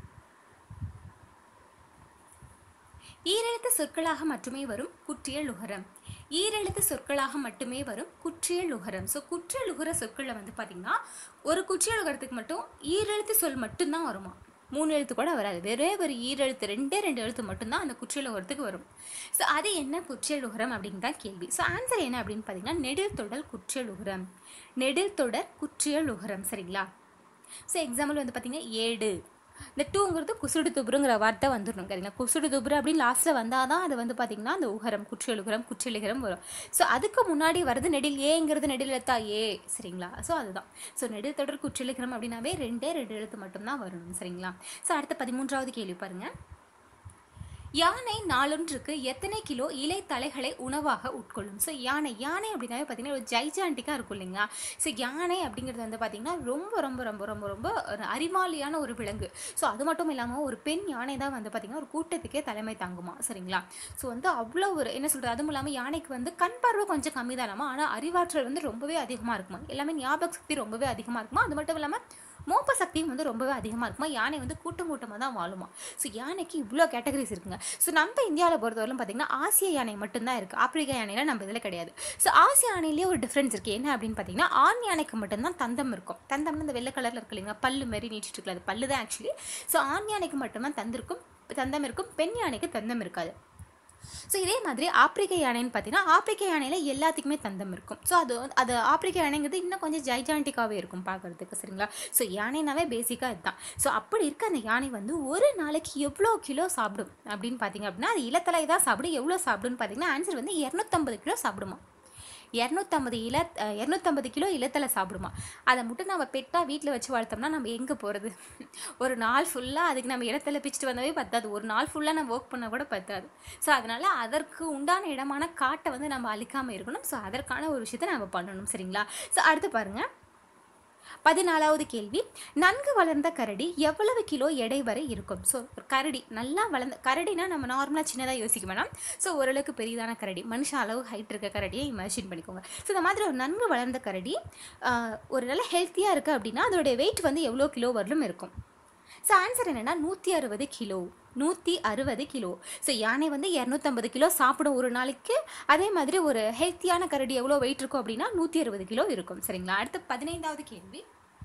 ஈரெழுத்து சொற்களாக மட்டுமே வரும் குற்றியல் உகரம் ஈரெழுத்து சொற்களாக மட்டுமே வரும் குற்றியல் உகரம் ஸோ குற்றியல் உகர சொற்களில் வந்து பார்த்தீங்கன்னா ஒரு குற்றியல் உகரத்துக்கு மட்டும் ஈரெழுத்து சொல் மட்டும்தான் வருமா மூணு எழுத்து கூட வராது வெறே ஒரு ஈரெழுத்து ரெண்டே ரெண்டு எழுத்து மட்டும்தான் அந்த குற்றியல் உகரத்துக்கு வரும் ஸோ அது என்ன குற்றியல் உகரம் அப்படின்னு தான் கேள்வி ஸோ ஆன்சர் என்ன அப்படின்னு பார்த்தீங்கன்னா நெடில் தொடர் குற்றியல் உகரம் நெடில் தொடர் குற்றியல் உகரம் சரிங்களா ஸோ எக்ஸாம்பிள் வந்து பார்த்தீங்கன்னா ஏடு இந்த டூங்கிறது குசுடு துபுருங்கிற வார்த்தை வந்துடணும் சரிங்களா குசுடு துபுரு அப்படின்னு லாஸ்ட்டில் வந்தால் தான் அது வந்து பார்த்திங்கன்னா அந்த உகரம் குற்றியலுகரம் குற்றியலுகரம் வரும் ஸோ அதுக்கு முன்னாடி வருது நெடில் ஏங்கிறது நெடில் எழுத்தா ஏ சரிங்களா ஸோ அதுதான் ஸோ நெடில் தொடர் குற்றியலுகரம் அப்படின்னாவே ரெண்டே ரெண்டு எழுத்து மட்டும்தான் வரணும் சரிங்களா ஸோ அடுத்த பதிமூன்றாவது கேள்வி பாருங்கள் யானை நாளொன்றுக்கு எத்தனை கிலோ இலை தலைகளை உணவாக உட்கொள்ளும் ஸோ யானை யானை அப்படின்னாவே பார்த்தீங்கன்னா ஒரு ஜைஜாண்டிக்காக இருக்கும் இல்லைங்களா ஸோ யானை அப்படிங்கிறது வந்து பார்த்தீங்கன்னா ரொம்ப ரொம்ப ரொம்ப ரொம்ப ரொம்ப ஒரு அறிவாளியான ஒரு விலங்கு ஸோ அது மட்டும் இல்லாமல் ஒரு பெண் யானை தான் வந்து பார்த்தீங்கன்னா ஒரு கூட்டத்துக்கே தலைமை தாங்குமா சரிங்களா ஸோ வந்து அவ்வளோ ஒரு என்ன சொல்கிறது அதுவும் இல்லாமல் யானைக்கு வந்து கண் பார்வை கொஞ்சம் கம்மி தானாமா ஆனால் அறிவாற்றல் வந்து ரொம்பவே அதிகமாக இருக்குமா எல்லாமே ஞாபக சக்தி ரொம்பவே அதிகமாக இருக்குமா அது மட்டும் இல்லாமல் மோப்ப சக்தியும் வந்து ரொம்பவே அதிகமாக இருக்குமா யானை வந்து கூட்டம் கூட்டமாக தான் வாழுமா ஸோ யானைக்கு இவ்வளோ கேட்டகரிஸ் இருக்குங்க ஸோ நம்ம இந்தியாவில் பொறுத்தவரைக்கும் பார்த்தீங்கன்னா ஆசிய யானை மட்டும்தான் இருக்குது ஆப்பிரிக்கா யானைலாம் நம்ம இதில் கிடையாது ஸோ ஆசிய யானையிலேயே ஒரு டிஃப்ரென்ஸ் இருக்குது என்ன அப்படின்னு பார்த்தீங்கன்னா ஆண் யானைக்கு மட்டும்தான் தந்தம் இருக்கும் தந்தம்னு இந்த வெள்ளை கலரில் இருக்கு இல்லைங்களா பல்லு மாரி நீட்டிட்டு இருக்கலாம் அது பல்லு தான் ஆக்சுவலி ஸோ ஆண் யானைக்கு மட்டும்தான் தந்திருக்கும் தந்தம் இருக்கும் பெண் யானைக்கு தந்தம் இருக்காது ஸோ இதே மாதிரி ஆப்பிரிக்க யானைன்னு பார்த்தீங்கன்னா ஆப்பிரிக்க யானையில் எல்லாத்துக்குமே தந்தம் இருக்கும் ஸோ அது வந்து- அது ஆப்பிரிக்க யானைங்கிறது இன்னும் கொஞ்சம் ஜைஜாண்டிக்காகவே இருக்கும் பார்க்குறதுக்கு சரிங்களா ஸோ யானைனாவே பேசிக்காக இதுதான் ஸோ அப்படி இருக்க அந்த யானை வந்து ஒரு நாளைக்கு எவ்வளோ கிலோ சாப்பிடும் அப்படின்னு பார்த்தீங்க அப்படின்னா அது இலத்தலை தான் சாப்பிடும் எவ்வளோ சாப்பிடும்னு பார்த்தீங்கன்னா ஆன்சர் வந்து இரநூத்தம்பது கிலோ சாப்பிடுமா இரநூத்தம்பது இல அஹ், இரநூத்தம்பது கிலோ இலத்தலை சாப்பிடுமா அதை மட்டும் நம்ம பெட்டாக வீட்டில் வச்சு வளர்த்தோம்னா நம்ம எங்கே போகிறது ஒரு நாள் ஃபுல்லாக அதுக்கு நம்ம இடத்துல பிச்சுட்டு வந்தாவே பத்தாது ஒரு நாள் ஃபுல்லாக நம்ம ஒர்க் பண்ணால் கூட பத்தாது ஸோ அதனால் அதற்கு உண்டான இடமான காட்டை வந்து நம்ம அழிக்காமல் இருக்கணும் ஸோ அதற்கான ஒரு விஷயத்தை நம்ம பண்ணணும் சரிங்களா ஸோ அடுத்து பாருங்கள் பதினாலாவது கேள்வி நன்கு வளர்ந்த கரடி எவ்வளவு கிலோ எடை வரை இருக்கும் ஸோ கரடி நல்லா வளர்ந்த கரடினா நம்ம நார்மலாக சின்னதாக யோசிக்க வேணாம் ஸோ ஓரளவுக்கு பெரியதான கரடி மனுஷ அளவு ஹைட் இருக்க கரடியை இமேஜின் பண்ணிக்கோங்க ஸோ இந்த மாதிரி ஒரு நன்கு வளர்ந்த கரடி ஆஹ், ஒரு நல்ல ஹெல்த்தியாக இருக்குது அப்படின்னா அதோடைய வெயிட் வந்து எவ்வளோ கிலோ வரலும் இருக்கும் ஸோ ஆன்சர் என்னென்னா நூற்றி அறுபது கிலோ நூற்றி அறுபது கிலோ ஸோ யானை வந்து இரநூத்தம்பது கிலோ சாப்பிடும் ஒரு நாளைக்கு அதே மாதிரி ஒரு ஹெல்த்தியான கரடி எவ்வளோ வெயிட் இருக்கும் அப்படின்னா நூற்றி அறுபது கிலோ இருக்கும் சரிங்களா அடுத்து பதினைந்தாவது கேள்வி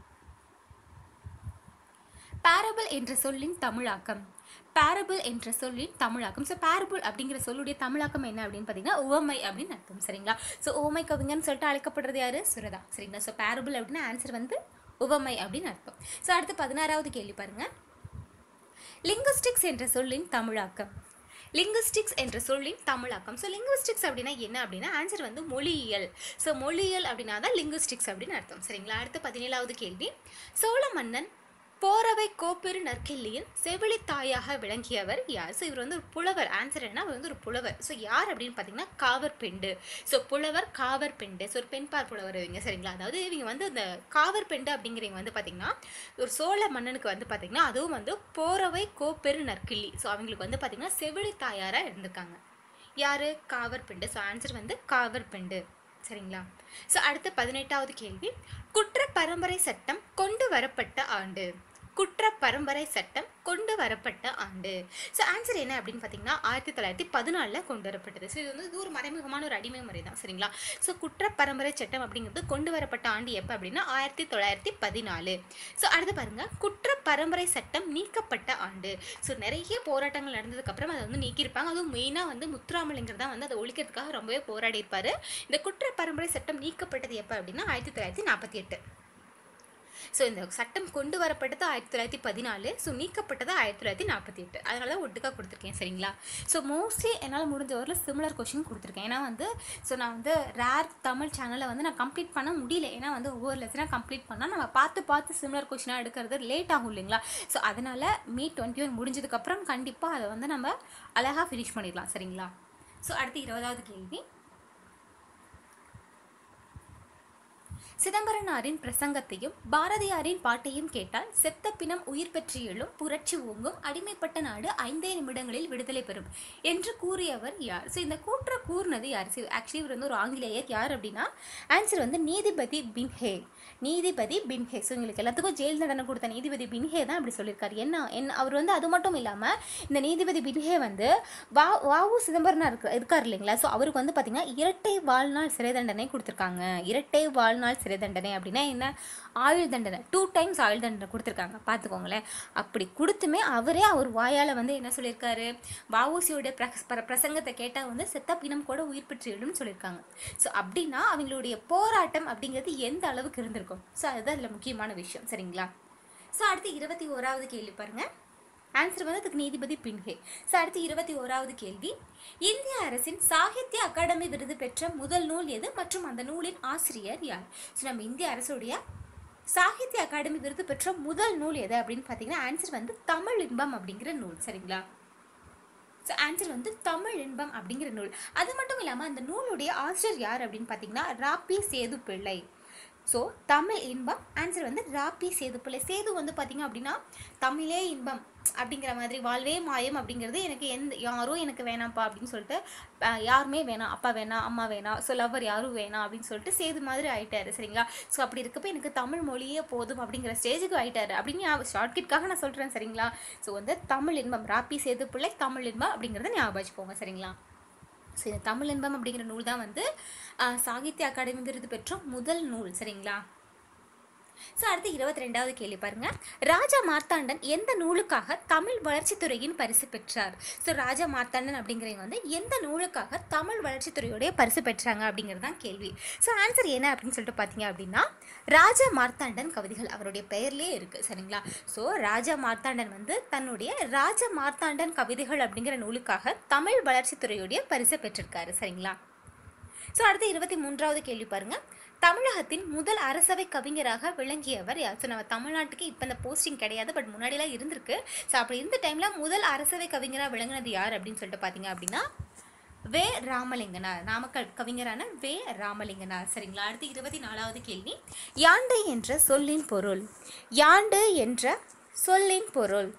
பேரபிள் என்ற சொல்லின் தமிழாக்கம் பேரபிள் என்ற சொல்லின் தமிழாக்கம் ஸோ பேரபிள் அப்படிங்கிற சொல்லுடைய தமிழாக்கம் என்ன அப்படின்னு பார்த்தீங்கன்னா உவமை அப்படின்னு அர்த்தம் சரிங்களா ஸோ உவமை கவிஞன்னு சொல்லிட்டு அழைக்கப்படுறது யாரு சுரதா சரிங்களா ஸோ பேரபிள் அப்படின்னா ஆன்சர் வந்து உவமை அப்படின்னு அர்த்தம் ஸோ அடுத்து பதினாறாவது கேள்வி பாருங்க லிங்குஸ்டிக்ஸ் என்ற சொல்லின் தமிழாக்கம் லிங்குஸ்டிக்ஸ் என்ற சொல்லின் தமிழாக்கம் ஸோ லிங்குஸ்டிக்ஸ் அப்படின்னா என்ன அப்படின்னா ஆன்சர் வந்து மொழியியல் ஸோ மொழியியல் அப்படின்னா தான் லிங்குஸ்டிக்ஸ் அப்படின்னு அர்த்தம் சரிங்களா அடுத்து பதினேழாவது கேள்வி சோழ மன்னன் போரவை கோப்பெரு நற்கிள்ளியின் செவிலி தாயாக விளங்கியவர் யார் ஸோ இவர் வந்து ஒரு புலவர் ஆன்சர் என்ன அவர் வந்து ஒரு புலவர் ஸோ யார் அப்படின்னு பார்த்தீங்கன்னா காவர் பெண்டு ஸோ புலவர் காவர் பெண்டு ஸோ ஒரு பெண்பார் புலவர் இவங்க சரிங்களா அதாவது இவங்க வந்து அந்த காவர் பெண்டு அப்படிங்கிறவங்க வந்து பார்த்தீங்கன்னா ஒரு சோழ மன்னனுக்கு வந்து பார்த்தீங்கன்னா அதுவும் வந்து போரவை கோப்பெரு நற்கிள்ளி ஸோ அவங்களுக்கு வந்து பார்த்தீங்கன்னா செவிலி தாயாராக இருந்திருக்காங்க யார் காவர் பெண்டு ஸோ ஆன்சர் வந்து காவர் பெண்டு சரிங்களா ஸோ அடுத்த பதினெட்டாவது கேள்வி குற்ற பரம்பரை சட்டம் கொண்டு வரப்பட்ட ஆண்டு குற்ற பரம்பரை சட்டம் கொண்டு வரப்பட்ட ஆண்டு ஸோ ஆன்சர் என்ன அப்படின்னு பார்த்தீங்கன்னா ஆயிரத்தி தொள்ளாயிரத்தி பதினாலில் கொண்டு வரப்பட்டது ஸோ இது வந்து இது ஒரு மறைமுகமான ஒரு அடிமை முறை தான் சரிங்களா ஸோ குற்ற பரம்பரை சட்டம் அப்படிங்கிறது கொண்டு வரப்பட்ட ஆண்டு எப்போ அப்படின்னா ஆயிரத்தி தொள்ளாயிரத்தி பதினாலு ஸோ அடுத்து பாருங்க குற்ற பரம்பரை சட்டம் நீக்கப்பட்ட ஆண்டு ஸோ நிறைய போராட்டங்கள் நடந்ததுக்கப்புறம் அதை வந்து நீக்கியிருப்பாங்க அதுவும் மெயினாக வந்து முத்துராமலிங்கர் தான் வந்து அதை ஒழிக்கிறதுக்காக ரொம்பவே போராடி இருப்பாரு இந்த குற்ற பரம்பரை சட்டம் நீக்கப்பட்டது எப்போ அப்படின்னா ஆயிரத்தி தொள்ளாயிரத்தி நாற்பத்தி எட்டு ஸோ இந்த சட்டம் கொண்டு வரப்பட்டது ஆயிரத்தி தொள்ளாயிரத்தி பதினாலு ஸோ நீக்கப்பட்டது ஆயிரத்தி தொள்ளாயிரத்தி நாற்பத்தி எட்டு அதனால தான் ஒட்டுக்கா கொடுத்துருக்கேன் சரிங்களா ஸோ மோஸ்ட்லி என்னால் முடிஞ்ச வரல சிமிலர் கொஷின் கொடுத்துருக்கேன் ஏன்னா வந்து ஸோ நான் வந்து ரேர் தமிழ் சேனலை வந்து நான் கம்ப்ளீட் பண்ண முடியல ஏன்னா வந்து ஒவ்வொரு லெசனாக கம்ப்ளீட் பண்ணால் நம்ம பார்த்து பார்த்து சிமிலர் கொஷினாக எடுக்கிறது லேட் ஆகும் இல்லைங்களா ஸோ அதனால் மே டுவெண்ட்டி ஒன் முடிஞ்சதுக்கப்புறம் கண்டிப்பாக அதை வந்து நம்ம அழகாக ஃபினிஷ் பண்ணிடலாம் சரிங்களா ஸோ அடுத்து இருபதாவது கேள்வி சிதம்பரனாரின் பிரசங்கத்தையும் பாரதியாரின் பாட்டையும் கேட்டால் செத்த பிணம் உயிர் பெற்று எழும் புரட்சி ஓங்கும் அடிமைப்பட்ட நாடு ஐந்தே நிமிடங்களில் விடுதலை பெறும் என்று கூறியவர் யார் ஸோ இந்த கூற்ற கூறினது யார் ஆக்சுவலி இவர் வந்து ஒரு ஆங்கிலேயர் யார் அப்படின்னா ஆன்சர் வந்து நீதிபதி பின்ஹே நீதிபதி பின்ஹே ஸோ இவங்களுக்கு எல்லாத்துக்கும் ஜெயில் தண்டனை கொடுத்த நீதிபதி பின்ஹே தான் இப்படி சொல்லியிருக்காரு என்ன என்ன அவர் வந்து அது மட்டும் இல்லாமல் இந்த நீதிபதி பின்ஹே வந்து வா வாவு சிதம்பரனார் இருக்க இருக்கார் இல்லைங்களா ஸோ அவருக்கு வந்து பார்த்தீங்கன்னா இரட்டை வாழ்நாள் சிறை தண்டனை கொடுத்துருக்காங்க இரட்டை வாழ்நாள் சிறை தண்டனை அப்படின்னா என்ன ஆயுள் தண்டனை டூ டைம்ஸ் ஆயுள் தண்டனை கொடுத்துருக்காங்க பார்த்துக்கோங்களேன் அப்படி கொடுத்துமே அவரே அவர் வாயால் வந்து என்ன சொல்லியிருக்காரு வஉசியோட பிரஸ் பிர- பிரசங்கத்தை கேட்டால் வந்து செத்த பிணம் கூட உயிர் பெற்றுவிடும்னு சொல்லியிருக்காங்க ஸோ அப்படின்னா அவங்களுடைய போராட்டம் அப்படிங்கிறது எந்த அளவுக்கு இருந்திருக்கும் ஸோ அதுதான் அதில் முக்கியமான விஷயம் சரிங்களா ஸோ அடுத்து இருபத்தி ஓராவது கேள்வி பாருங்க ஆன்சர் வந்து அதுக்கு நீதிபதி பின்ஹே ஸோ அடுத்து இருபத்தி ஓராவது கேள்வி இந்திய அரசின் சாகித்ய அகாடமி விருது பெற்ற முதல் நூல் எது மற்றும் அந்த நூலின் ஆசிரியர் யார் ஸோ நம்ம இந்திய அரசுடைய சாகித்ய அகாடமி விருது பெற்ற முதல் நூல் எது அப்படின்னு பார்த்தீங்கன்னா ஆன்சர் வந்து தமிழ் இன்பம் அப்படிங்கிற நூல் சரிங்களா ஸோ ஆன்சர் வந்து தமிழ் இன்பம் அப்படிங்கிற நூல் அது மட்டும் இல்லாமல் அந்த நூலுடைய ஆசிரியர் யார் அப்படின்னு பார்த்தீங்கன்னா ராப்பி சேது பிள்ளை ஸோ தமிழ் இன்பம் ஆன்சர் வந்து ராப்பி சேது பிள்ளை சேது வந்து பார்த்தீங்க அப்படின்னா தமிழே இன்பம் அப்படிங்கிற மாதிரி வாழ்வே மாயம் அப்படிங்கிறது எனக்கு எந்த யாரும் எனக்கு வேணாம்ப்பா அப்படின்னு சொல்லிட்டு அஹ், யாருமே வேணாம் அப்பா வேணாம் அம்மா வேணாம் ஸோ லவ்வர் யாரும் வேணாம் அப்படின்னு சொல்லிட்டு சேது மாதிரி ஆயிட்டாரு சரிங்களா ஸோ அப்படி இருக்கப்ப எனக்கு தமிழ் மொழியே போதும் அப்படிங்கிற ஸ்டேஜுக்கு ஆயிட்டாரு அப்படின்னு ஷார்ட்கிட்காக நான் சொல்கிறேன் சரிங்களா ஸோ வந்து தமிழ் இன்பம் ராப்பி சேது பிள்ளை தமிழ் இன்பம் அப்படிங்கிறத ஞாபகம் வச்சுக்கோங்க சரிங்களா ஸோ இந்த தமிழ் இன்பம் அப்படிங்கிற நூல் தான் வந்து ஆஹ், சாகித்ய அகாடமி விருது பெற்ற முதல் நூல் சரிங்களா ஸோ அடுத்து இருபத்தி ரெண்டாவது கேள்வி பாருங்க ராஜா மார்த்தாண்டன் எந்த நூலுக்காக தமிழ் வளர்ச்சித்துறையின் பரிசு பெற்றார் ஸோ ராஜா மார்த்தாண்டன் அப்படிங்கிறவங்க வந்து எந்த நூலுக்காக தமிழ் வளர்ச்சித்துறையுடைய பரிசு பெற்றாங்க அப்படிங்கிறது தான் கேள்வி ஸோ ஆன்சர் என்ன அப்படின்னு சொல்லிட்டு பார்த்தீங்க அப்படின்னா ராஜா மார்த்தாண்டன் கவிதைகள் அவருடைய பெயர்லேயே இருக்குது சரிங்களா ஸோ ராஜா மார்த்தாண்டன் வந்து தன்னுடைய ராஜ மார்த்தாண்டன் கவிதைகள் அப்படிங்கிற நூலுக்காக தமிழ் வளர்ச்சித்துறையுடைய பரிசை பெற்றிருக்காரு சரிங்களா ஸோ அடுத்து இருபத்தி மூன்றாவது கேள்வி பாருங்க தமிழகத்தின் முதல் அரசவை கவிஞராக விளங்கியவர் யார் ஸோ நம்ம தமிழ்நாட்டுக்கு இப்போ இந்த போஸ்டிங் கிடையாது பட் முன்னாடிலாம் இருந்திருக்கு ஸோ அப்படி இருந்த டைமில் முதல் அரசவை கவிஞராக விளங்கினது யார் அப்படின்னு சொல்லிட்டு பார்த்தீங்க அப்படின்னா வே ராமலிங்கனார் நாமக்கல் கவிஞரான வே ராமலிங்கனார் சரிங்களா அடுத்து இருபத்தி நாலாவது கேள்வி யாண்டு என்ற சொல்லின் பொருள் யாண்டு என்ற சொல்லின் பொருள்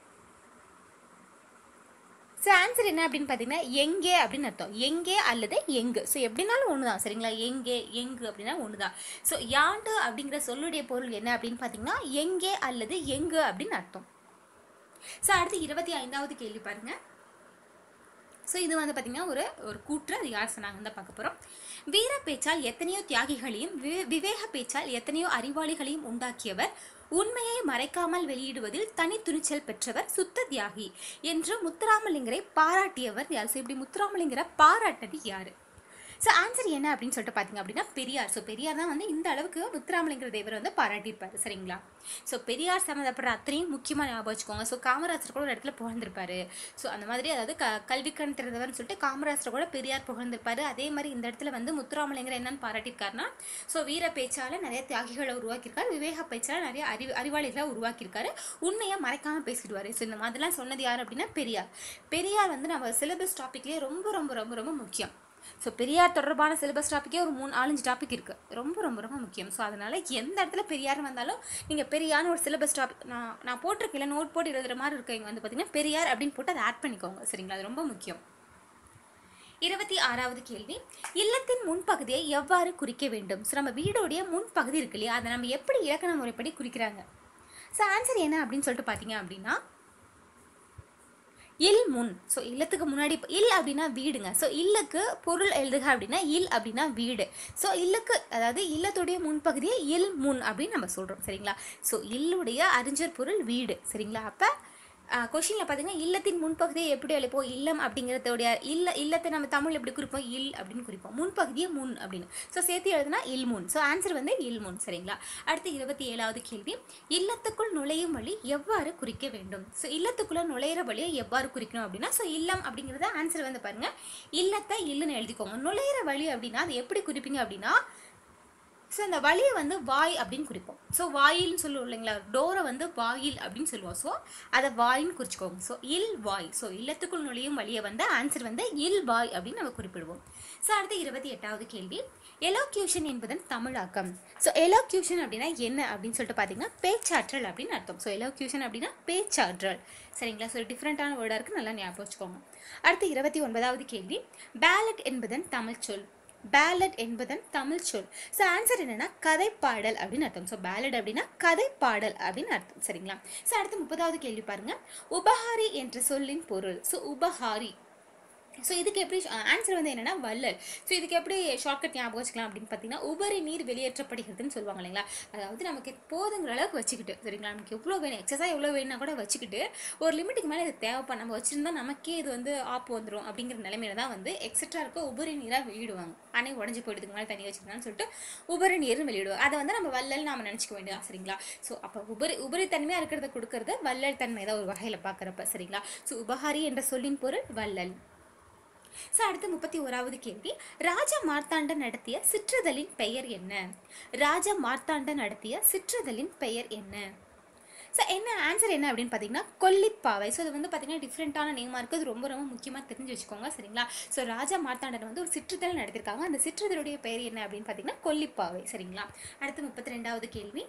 ஸோ ஆன்சர் என்ன அப்படின்னு பார்த்தீங்கன்னா எங்கே அப்படின்னு அர்த்தம் எங்கே அல்லது எங்கு ஸோ எப்படினாலும் ஒன்று தான் சரிங்களா எங்கே எங்கு அப்படின்னா ஒன்று தான் ஸோ யாண்டு அப்படிங்கிற சொல்லுடைய பொருள் என்ன அப்படின்னு பார்த்தீங்கன்னா எங்கே அல்லது எங்கு அப்படின்னு அர்த்தம் ஸோ அடுத்து இருபத்தி ஐந்தாவது கேள்வி பாருங்க ஸோ இது வந்து பார்த்தீங்கன்னா ஒரு ஒரு கூற்று அது யார் சொன்னாங்கன்னு தான் பார்க்க போகிறோம் வீர பேச்சால் எத்தனையோ தியாகிகளையும் வி- விவேக பேச்சால் எத்தனையோ அறிவாளிகளையும் உண்டாக்கியவர் உண்மையை மறைக்காமல் வெளியிடுவதில் தனி துணிச்சல் பெற்றவர் சுத்த தியாகி என்று முத்துராமலிங்கரை பாராட்டியவர் யார் ஸோ இப்படி முத்துராமலிங்கரை பாராட்டினது யார் ஸோ ஆன்சர் என்ன அப்படின்னு சொல்லிட்டு பார்த்தீங்க அப்படின்னா பெரியார் ஸோ பெரியார் தான் வந்து இந்த அளவுக்கு முத்துராமலிங்கர தேவர் வந்து பாராட்டியிருப்பாரு சரிங்களா ஸோ பெரியார் சம்மந்தப்படுற அத்தனையும் முக்கியமாக ஞாபகம் வச்சுக்கோங்க ஸோ காமராஜர் கூட ஒரு இடத்துல புகழ்ந்திருப்பாரு ஸோ அந்த மாதிரி அதாவது க கல்விக்கண் திறந்தவர்னு சொல்லிட்டு காமராஜர் கூட பெரியார் புகழ்ந்திருப்பாரு அதே மாதிரி இந்த இடத்துல வந்து முத்துராமலிங்கர் என்னன்னு பாராட்டியிருக்காருன்னா ஸோ வீர பேச்சால நிறைய தியாகிகளை உருவாக்கியிருக்காரு விவேக பேச்சால நிறைய அறிவு அறிவாளிகளை உருவாக்கியிருக்காரு உண்மையை மறைக்காம பேசிடுவாரு ஸோ இந்த மாதிரிலாம் சொன்னது யார் அப்படின்னா பெரியார் பெரியார் வந்து நம்ம சிலபஸ் டாபிக்லேயே ரொம்ப ரொம்ப ரொம்ப ரொம்ப முக்கியம் ஸோ பெரியார் தொடர்பான சிலபஸ் டாப்பிக்கே ஒரு மூணு நாலஞ்சு டாபிக் இருக்குது ரொம்ப ரொம்ப ரொம்ப முக்கியம் ஸோ அதனால் எந்த இடத்துல பெரியார் வந்தாலும் நீங்கள் பெரியார்னு ஒரு சிலபஸ் டாபிக் நான் நான் போட்டிருக்கேன் நோட் போட்டு எழுதுகிற மாதிரி இருக்கவங்க வந்து பார்த்தீங்கன்னா பெரியார் அப்படின்னு போட்டு அதை ஆட் பண்ணிக்கோங்க சரிங்களா அது ரொம்ப முக்கியம் இருபத்தி ஆறாவது கேள்வி இல்லத்தின் முன்பகுதியை எவ்வாறு குறிக்க வேண்டும் ஸோ நம்ம வீடோடைய முன்பகுதி இருக்கு இல்லையா அதை நம்ம எப்படி இலக்கண முறைப்படி குறிக்கிறாங்க ஸோ ஆன்சர் என்ன அப்படின்னு சொல்லிட்டு பார்த்தீங்க அப்படின்னா இல் முன் ஸோ இல்லத்துக்கு முன்னாடி இல் அப்படின்னா வீடுங்க ஸோ இல்லுக்கு பொருள் எழுதுக அப்படின்னா இல் அப்படின்னா வீடு ஸோ இல்லுக்கு அதாவது இல்லத்துடைய முன்பகுதியை இல் முன் அப்படின்னு நம்ம சொல்கிறோம் சரிங்களா ஸோ இல்லுடைய அறிஞர் பொருள் வீடு சரிங்களா அப்போ கொஷினில் பார்த்தீங்கன்னா இல்லத்தின் முன்பகுதியை எப்படி அழைப்போம் இல்லம் அப்படிங்கிறதோடைய இல்ல இல்லத்தை நம்ம தமிழ் எப்படி குறிப்போம் இல் அப்படின்னு குறிப்போம் முன்பகுதியை முன் அப்படின்னு ஸோ சேர்த்து எழுதுனா இல் முன் ஸோ ஆன்சர் வந்து இல் முன் சரிங்களா அடுத்து இருபத்தி ஏழாவது கேள்வி இல்லத்துக்குள் நுழையும் வழி எவ்வாறு குறிக்க வேண்டும் ஸோ இல்லத்துக்குள்ள நுழையிற வழியை எவ்வாறு குறிக்கணும் அப்படின்னா ஸோ இல்லம் அப்படிங்கிறத ஆன்சர் வந்து பாருங்க இல்லத்தை இல்லுன்னு எழுதிக்கோங்க நுழையிற வழி அப்படின்னா அது எப்படி குறிப்பீங்க அப்படின்னா ஸோ இந்த வழியை வந்து வாய் அப்படின்னு குறிப்போம் ஸோ வாயில்னு சொல்லுவோம் இல்லைங்களா டோரை வந்து வாயில் அப்படின்னு சொல்லுவோம் ஸோ அதை வாயின்னு குறிச்சிக்கோங்க ஸோ இல் வாய் ஸோ இல்லத்துக்குள் நுழையும் வழியை வந்து ஆன்சர் வந்து இல் வாய் அப்படின்னு நம்ம குறிப்பிடுவோம் ஸோ அடுத்து இருபத்தி எட்டாவது கேள்வி எலோக்யூஷன் என்பதன் தமிழாக்கம் ஸோ எலோக்யூஷன் அப்படின்னா என்ன அப்படின்னு சொல்லிட்டு பார்த்தீங்கன்னா பேச்சாற்றல் அப்படின்னு அர்த்தம் ஸோ எலோக்யூஷன் அப்படின்னா பேச்சாற்றல் சரிங்களா ஸோ டிஃப்ரெண்ட்டான வேர்டாக இருக்குது நல்லா ஞாபகம் வச்சுக்கோங்க அடுத்து இருபத்தி ஒன்பதாவது கேள்வி பேலட் என்பதன் தமிழ் சொல் பேலட் என்பதன் தமிழ் சொல் ஸோ ஆன்சர் என்னன்னா கதைப்பாடல் அப்படின்னு அர்த்தம் ஸோ பேலட் அப்படின்னா கதைப்பாடல் அப்படின்னு அர்த்தம் சரிங்களா ஸோ அடுத்து முப்பதாவது கேள்வி பாருங்க உபஹாரி என்ற சொல்லின் பொருள் ஸோ உபஹாரி ஸோ இதுக்கு எப்படி ஆன்சர் வந்து என்னன்னா வள்ளல் ஸோ இதுக்கு எப்படி ஷார்ட்கட் ஞாபகம் வச்சுக்கலாம் அப்படின்னு பார்த்தீங்கன்னா உபரி நீர் வெளியேற்றப்படுகிறதுன்னு சொல்லுவாங்க இல்லைங்களா அதாவது நமக்கு போதுங்கிற அளவுக்கு வச்சுக்கிட்டு சரிங்களா நமக்கு எவ்வளோ வேணும் எக்ஸஸாக எவ்வளோ வேணும்னா கூட வச்சுக்கிட்டு ஒரு லிமிட்டுக்கு மேலே இது தேவைப்பா நம்ம வச்சிருந்தா நமக்கே இது வந்து ஆப்பு வந்துடும் அப்படிங்கிற நிலைமையில தான் வந்து எக்ஸட்ரா இருக்க உபரி நீராக வெளியிடுவாங்க அணை உடஞ்சி போயிடுதுக்கு மேலே தண்ணி வச்சுருந்தான்னு சொல்லிட்டு உபரி நீர்னு வெளியிடுவாங்க அதை வந்து நம்ம வள்ளல் நாம நினச்சிக்க வேண்டியதா சரிங்களா ஸோ அப்போ உபரி உபரி தன்மையாக இருக்கிறத கொடுக்கறது வள்ளல் தன்மை தான் ஒரு வகையில் பார்க்குறப்ப சரிங்களா ஸோ உபகாரி என்ற சொல்லின் பொருள் வள்ளல் ஸோ அடுத்து முப்பத்தி ஓராவது கேள்வி ராஜா மார்த்தாண்டன் நடத்திய சிற்றுதலின் பெயர் என்ன ராஜா மார்த்தாண்டன் நடத்திய சிற்றுதலின் பெயர் என்ன ஸோ என்ன ஆன்சர் என்ன அப்படின்னு பார்த்தீங்கன்னா கொல்லிப்பாவை ஸோ இது வந்து பார்த்தீங்கன்னா டிஃப்ரெண்ட்டான நேமாக இருக்குது இது ரொம்ப ரொம்ப முக்கியமாக தெரிஞ்சு வச்சுக்கோங்க சரிங்களா ஸோ ராஜா மார்த்தாண்டன் வந்து ஒரு சிற்றுதல் நடத்திருக்காங்க அந்த சிற்றுதலுடைய பெயர் என்ன அப்படின்னு பார்த்தீங்கன்னா கொல்லிப்பாவை சரிங்களா அடுத்து முப்பத்தி ரெண்டாவது கேள்வி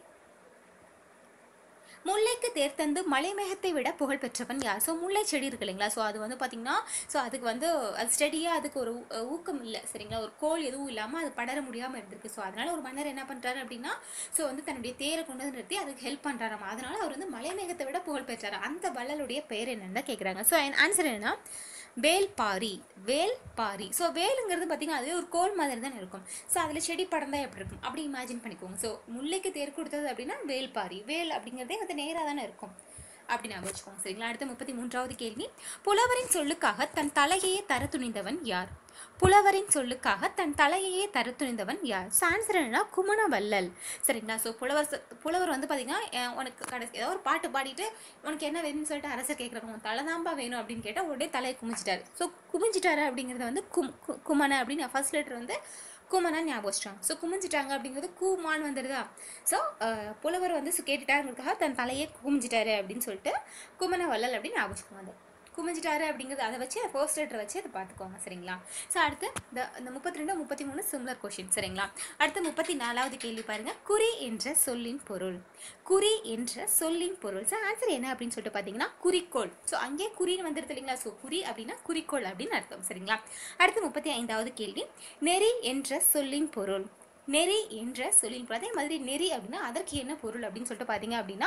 முல்லைக்கு தேர்த்தந்து மலைமேகத்தை விட புகழ் பெற்றவன் யார் ஸோ முல்லை செடி இருக்கு இல்லைங்களா ஸோ அது வந்து பார்த்தீங்கன்னா ஸோ அதுக்கு வந்து அது ஸ்டடியாக அதுக்கு ஒரு ஊ- ஊக்கம் இல்லை சரிங்களா ஒரு கோல் எதுவும் இல்லாமல் அது படர முடியாமல் இருந்திருக்கு ஸோ அதனால ஒரு மன்னர் என்ன பண்ணுறாரு அப்படின்னா ஸோ வந்து தன்னுடைய தேரை கொண்டு வந்து நிறுத்தி அதுக்கு ஹெல்ப் பண்ணுறாராம் அதனால அவர் வந்து மலைமேகத்தை விட புகழ் பெற்றாரு அந்த வள்ளலுடைய பெயர் என்னன்னு தான் கேட்குறாங்க ஸோ ஆன்சர் என்னன்னா வேல்பாரி வேல்பாரி ஸோ வேலுங்கிறது பார்த்தீங்கன்னா அதுவே ஒரு கோல் மாதிரி தான் இருக்கும் ஸோ அதில் செடி படம் தான் எப்படி இருக்கும் அப்படி இமேஜின் பண்ணிக்கோங்க ஸோ முல்லைக்கு தேர் கொடுத்தது அப்படின்னா வேல்பாரி வேல் அப்படிங்கிறதே வந்து நேராக தானே இருக்கும் அப்படின்னு ஞாபகம் வச்சுக்கோங்க சரிங்களா அடுத்து முப்பத்தி மூன்றாவது கேள்வி புலவரின் சொல்லுக்காக தன் தலையையே தர துணிந்தவன் யார் புலவரின் சொல்லுக்காக தன் தலையையே தர துணிந்தவன் யார் ஸோ ஆன்சர் என்னன்னா குமணவல்லல் சரிங்களா ஸோ புலவர் சொ- புலவர் வந்து பார்த்தீங்கன்னா அஹ் உனக்கு கடைசி ஏதோ ஒரு பாட்டு பாடிட்டு உனக்கு என்ன வேணும்னு சொல்லிட்டு அரசர் கேட்குறாங்க உன் தலை தான்பா வேணும் அப்படின்னு கேட்டால் உடனே தலையை குமிச்சிட்டாரு ஸோ குமிஞ்சிட்டாரு அப்படிங்கிறது வந்து கும் கு- குமண அப்படின்னு ஃபர்ஸ்ட் லெட்டர் வந்து குமணன் ஞாபகம் வச்சிட்டாங்க ஸோ குமிஞ்சிட்டாங்க அப்படிங்கிறது கூமான் வந்துடுதா ஸோ புலவர் வந்து so கேட்டுட்டாங்கிறதுக்காக தன் தலையே குமிஞ்சிட்டாரு அப்படின்னு சொல்லிட்டு குமண வள்ளல் அப்படின்னு ஞாபகம் வச்சுக்கோங்க அது குமிஞ்சிட்டாரு அப்படிங்கிறது அதை வச்சு ஃபர்ஸ்ட் லெட்டர் வச்சு அதை பார்த்துக்கோங்க சரிங்களா ஸோ அடுத்து இந்த இந்த முப்பத்தி ரெண்டு முப்பத்தி மூணு சிம்லர் கொஷின் சரிங்களா அடுத்து முப்பத்தி நாலாவது கேள்வி பாருங்க குறி என்ற சொல்லின் பொருள் குறி என்ற சொல்லின் பொருள் ஸோ ஆன்சர் என்ன அப்படின்னு சொல்லிட்டு பார்த்தீங்கன்னா குறிக்கோள் ஸோ அங்கே குறின்னு வந்துருது இல்லைங்களா ஸோ குறி அப்படின்னா குறிக்கோள் அப்படின்னு அர்த்தம் சரிங்களா அடுத்து முப்பத்தி ஐந்தாவது கேள்வி நெறி என்ற சொல்லின் பொருள் நெறி என்ற சொல்லின் பொருள் அதே மாதிரி நெறி அப்படின்னா அதற்கு என்ன பொருள் அப்படின்னு சொல்லிட்டு பார்த்தீங்க அப்படின்னா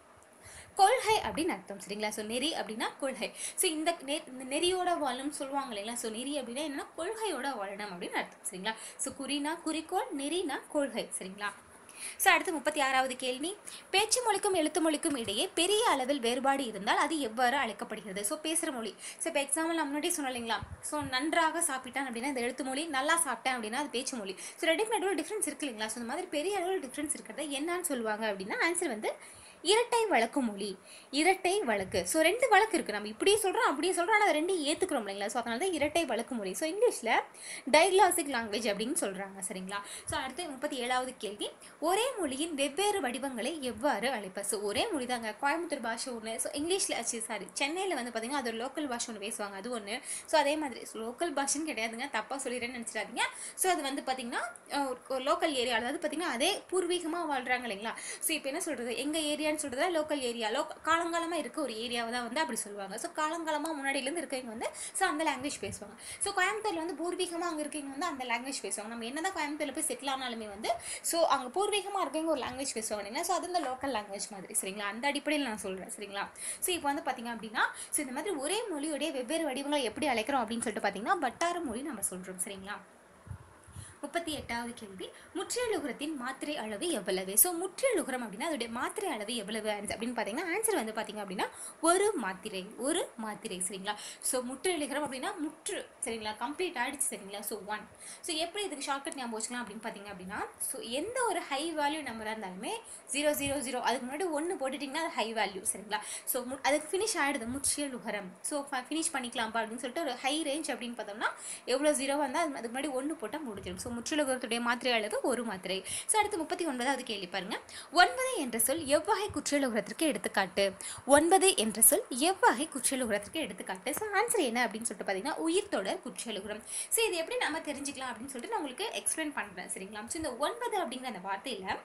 கொள்கை அப்படின்னு அர்த்தம் சரிங்களா ஸோ நெறி அப்படின்னா கொள்கை ஸோ இந்த நெ- இந்த நெறியோட வாழணும்னு சொல்லுவாங்க இல்லைங்களா ஸோ நெறி அப்படின்னா என்னன்னா கொள்கையோட வாழணும் அப்படின்னு அர்த்தம் சரிங்களா ஸோ குறினா குறிக்கோள் நெறினா கொள்கை சரிங்களா ஸோ அடுத்து முப்பத்தி ஆறாவது கேள்வி பேச்சு மொழிக்கும் எழுத்து மொழிக்கும் இடையே பெரிய அளவில் வேறுபாடு இருந்தால் அது எவ்வாறு அழைக்கப்படுகிறது ஸோ பேசுகிற மொழி ஸோ இப்போ எக்ஸாம்பிள் நான் முன்னாடியே சொன்னேன் இல்லைங்களா ஸோ நன்றாக சாப்பிட்டான் அப்படின்னா இந்த எழுத்து மொழி நல்லா சாப்பிட்டேன் அப்படின்னா அது பேச்சு மொழி ஸோ ரெண்டுக்கு நடுவில் டிஃப்ரென்ஸ் இருக்கு இல்லைங்களா ஸோ இந்த மாதிரி பெரிய அளவில் டிஃப்ரென்ஸ் இருக்கிறத என்னன்னு சொல்லுவாங்க அப்படின்னா ஆன்சர் வந்து இரட்டை வழக்கு மொழி இரட்டை வழக்கு ஸோ ரெண்டு வழக்கு இருக்குது நம்ம இப்படியே சொல்கிறோம் அப்படியே சொல்கிறோம் ஆனால் அது ரெண்டையும் ஏற்றுக்கிறோம் இல்லைங்களா ஸோ அதனால தான் இரட்டை வழக்கு மொழி ஸோ இங்கிலீஷில் டைக்லாசிக் லாங்குவேஜ் அப்படின்னு சொல்கிறாங்க சரிங்களா ஸோ அடுத்து முப்பத்தி ஏழாவது கேள்வி ஒரே மொழியின் வெவ்வேறு வடிவங்களை எவ்வாறு அழைப்ப ஸோ ஒரே மொழி தாங்க கோயம்புத்தூர் பாஷை ஒன்று ஸோ இங்கிலீஷில் ஆச்சு சாரி சென்னையில் வந்து பார்த்தீங்கன்னா அது லோக்கல் பாஷை ஒன்று பேசுவாங்க அது ஒன்று ஸோ அதே மாதிரி லோக்கல் பாஷைன்னு கிடையாதுங்க தப்பாக சொல்லிடுறேன்னு நினச்சிடாதீங்க ஸோ அது வந்து பார்த்தீங்கன்னா லோக்கல் ஏரியா அதாவது பார்த்தீங்கன்னா அதே பூர்வீகமாக வாழ்கிறாங்க இல்லைங்களா ஸோ இப்போ என்ன சொல்கிறது எங்கள் ஏரியான்னு சொல்கிறதா லோக்கல் ஏரியா லோ காலங்காலமாக இருக்க ஒரு ஏரியாவை தான் வந்து அப்படி சொல்லுவாங்க ஸோ காலங்காலமாக முன்னாடியிலேருந்து இருக்கவங்க வந்து ஸோ அந்த லாங்குவேஜ் பேசுவாங்க ஸோ கோயம்புத்தூரில் வந்து பூர்வீகமாக அங்கே இருக்கவங்க வந்து அந்த லாங்குவேஜ் பேசுவாங்க நம்ம என்ன தான் கோயம்புத்தூரில் போய் செட்டில் ஆனாலுமே வந்து ஸோ அங்கே பூர்வீகமாக இருக்கவங்க ஒரு லாங்குவேஜ் பேசுவாங்க இல்லைங்களா ஸோ அது இந்த லோக்கல் லாங்குவேஜ் மாதிரி சரிங்களா அந்த அடிப்படையில் நான் சொல்கிறேன் சரிங்களா ஸோ இப்போ வந்து பார்த்தீங்க அப்படின்னா ஸோ இந்த மாதிரி ஒரே மொழியுடைய வெவ்வேறு வடிவங்களை எப்படி அழைக்கிறோம் அப்படின்னு சொல்லிட்டு பார்த்தீங்கன்னா வட்டார மொழி நம்ம சொல்கிறோம் சரிங்களா முப்பத்தி எட்டாவது கேள்வி முற்றியலுகரத்தின் மாத்திரை அளவு எவ்வளவு ஸோ முற்றியலுகரம் அப்படின்னா அதோடைய மாத்திரை அளவு எவ்வளவு answer அப்படின்னு பார்த்தீங்கன்னா ஆன்சர் வந்து பார்த்தீங்க அப்படின்னா ஒரு மாத்திரை ஒரு மாத்திரை சரிங்களா ஸோ முற்றியலுகரம் அப்படின்னா முற்று சரிங்களா கம்ப்ளீட் ஆயிடுச்சு சரிங்களா ஸோ ஒன் ஸோ எப்படி இதுக்கு ஷார்ட்கட் ஞாபகம் வச்சுக்கலாம் அப்படின்னு பார்த்தீங்க அப்படின்னா ஸோ எந்த ஒரு ஹை வேல்யூ நம்பராக இருந்தாலுமே ஜீரோ ஜீரோ ஜீரோ அதுக்கு முன்னாடி ஒன்று போட்டுட்டிங்கன்னா அது ஹை வேல்யூ சரிங்களா ஸோ அதுக்கு ஃபினிஷ் ஆகிடுது முற்றியலுகரம் ஸோ ஃபினிஷ் பண்ணிக்கலாம்ப்பா அப்படின்னு சொல்லிட்டு ஒரு ஹை ரேஞ்ச் அப்படின்னு பார்த்தோம்னா எவ்வளோ ஜீரோ வந்தால் அது அதுக்கு முன்னாடி ஒன்று போட்டால் முடிஞ்சிடும் ஸோ முற்றிலுகரத்துடைய மாத்திரை அளவு ஒரு மாத்திரை ஸோ அடுத்து முப்பத்தி ஒன்பதாவது கேள்வி பாருங்க ஒன்பது என்ற சொல் எவ்வகை குற்றியலுகரத்திற்கு எடுத்துக்காட்டு ஒன்பது என்ற சொல் எவ்வகை குற்றியலுகரத்திற்கு எடுத்துக்காட்டு ஸோ ஆன்சர் என்ன அப்படின்னு சொல்லிட்டு பார்த்தீங்கன்னா உயிர்த்தொடர் குற்றியலுகரம் ஸோ இது எப்படி நம்ம தெரிஞ்சுக்கலாம் அப்படின்னு சொல்லிட்டு நான் உங்களுக்கு எக்ஸ்பிளைன் பண்ணுறேன் சரிங்களா ஸோ இந்த ஒன்பது அப்படிங்கிற அந்த வார்த்தையில்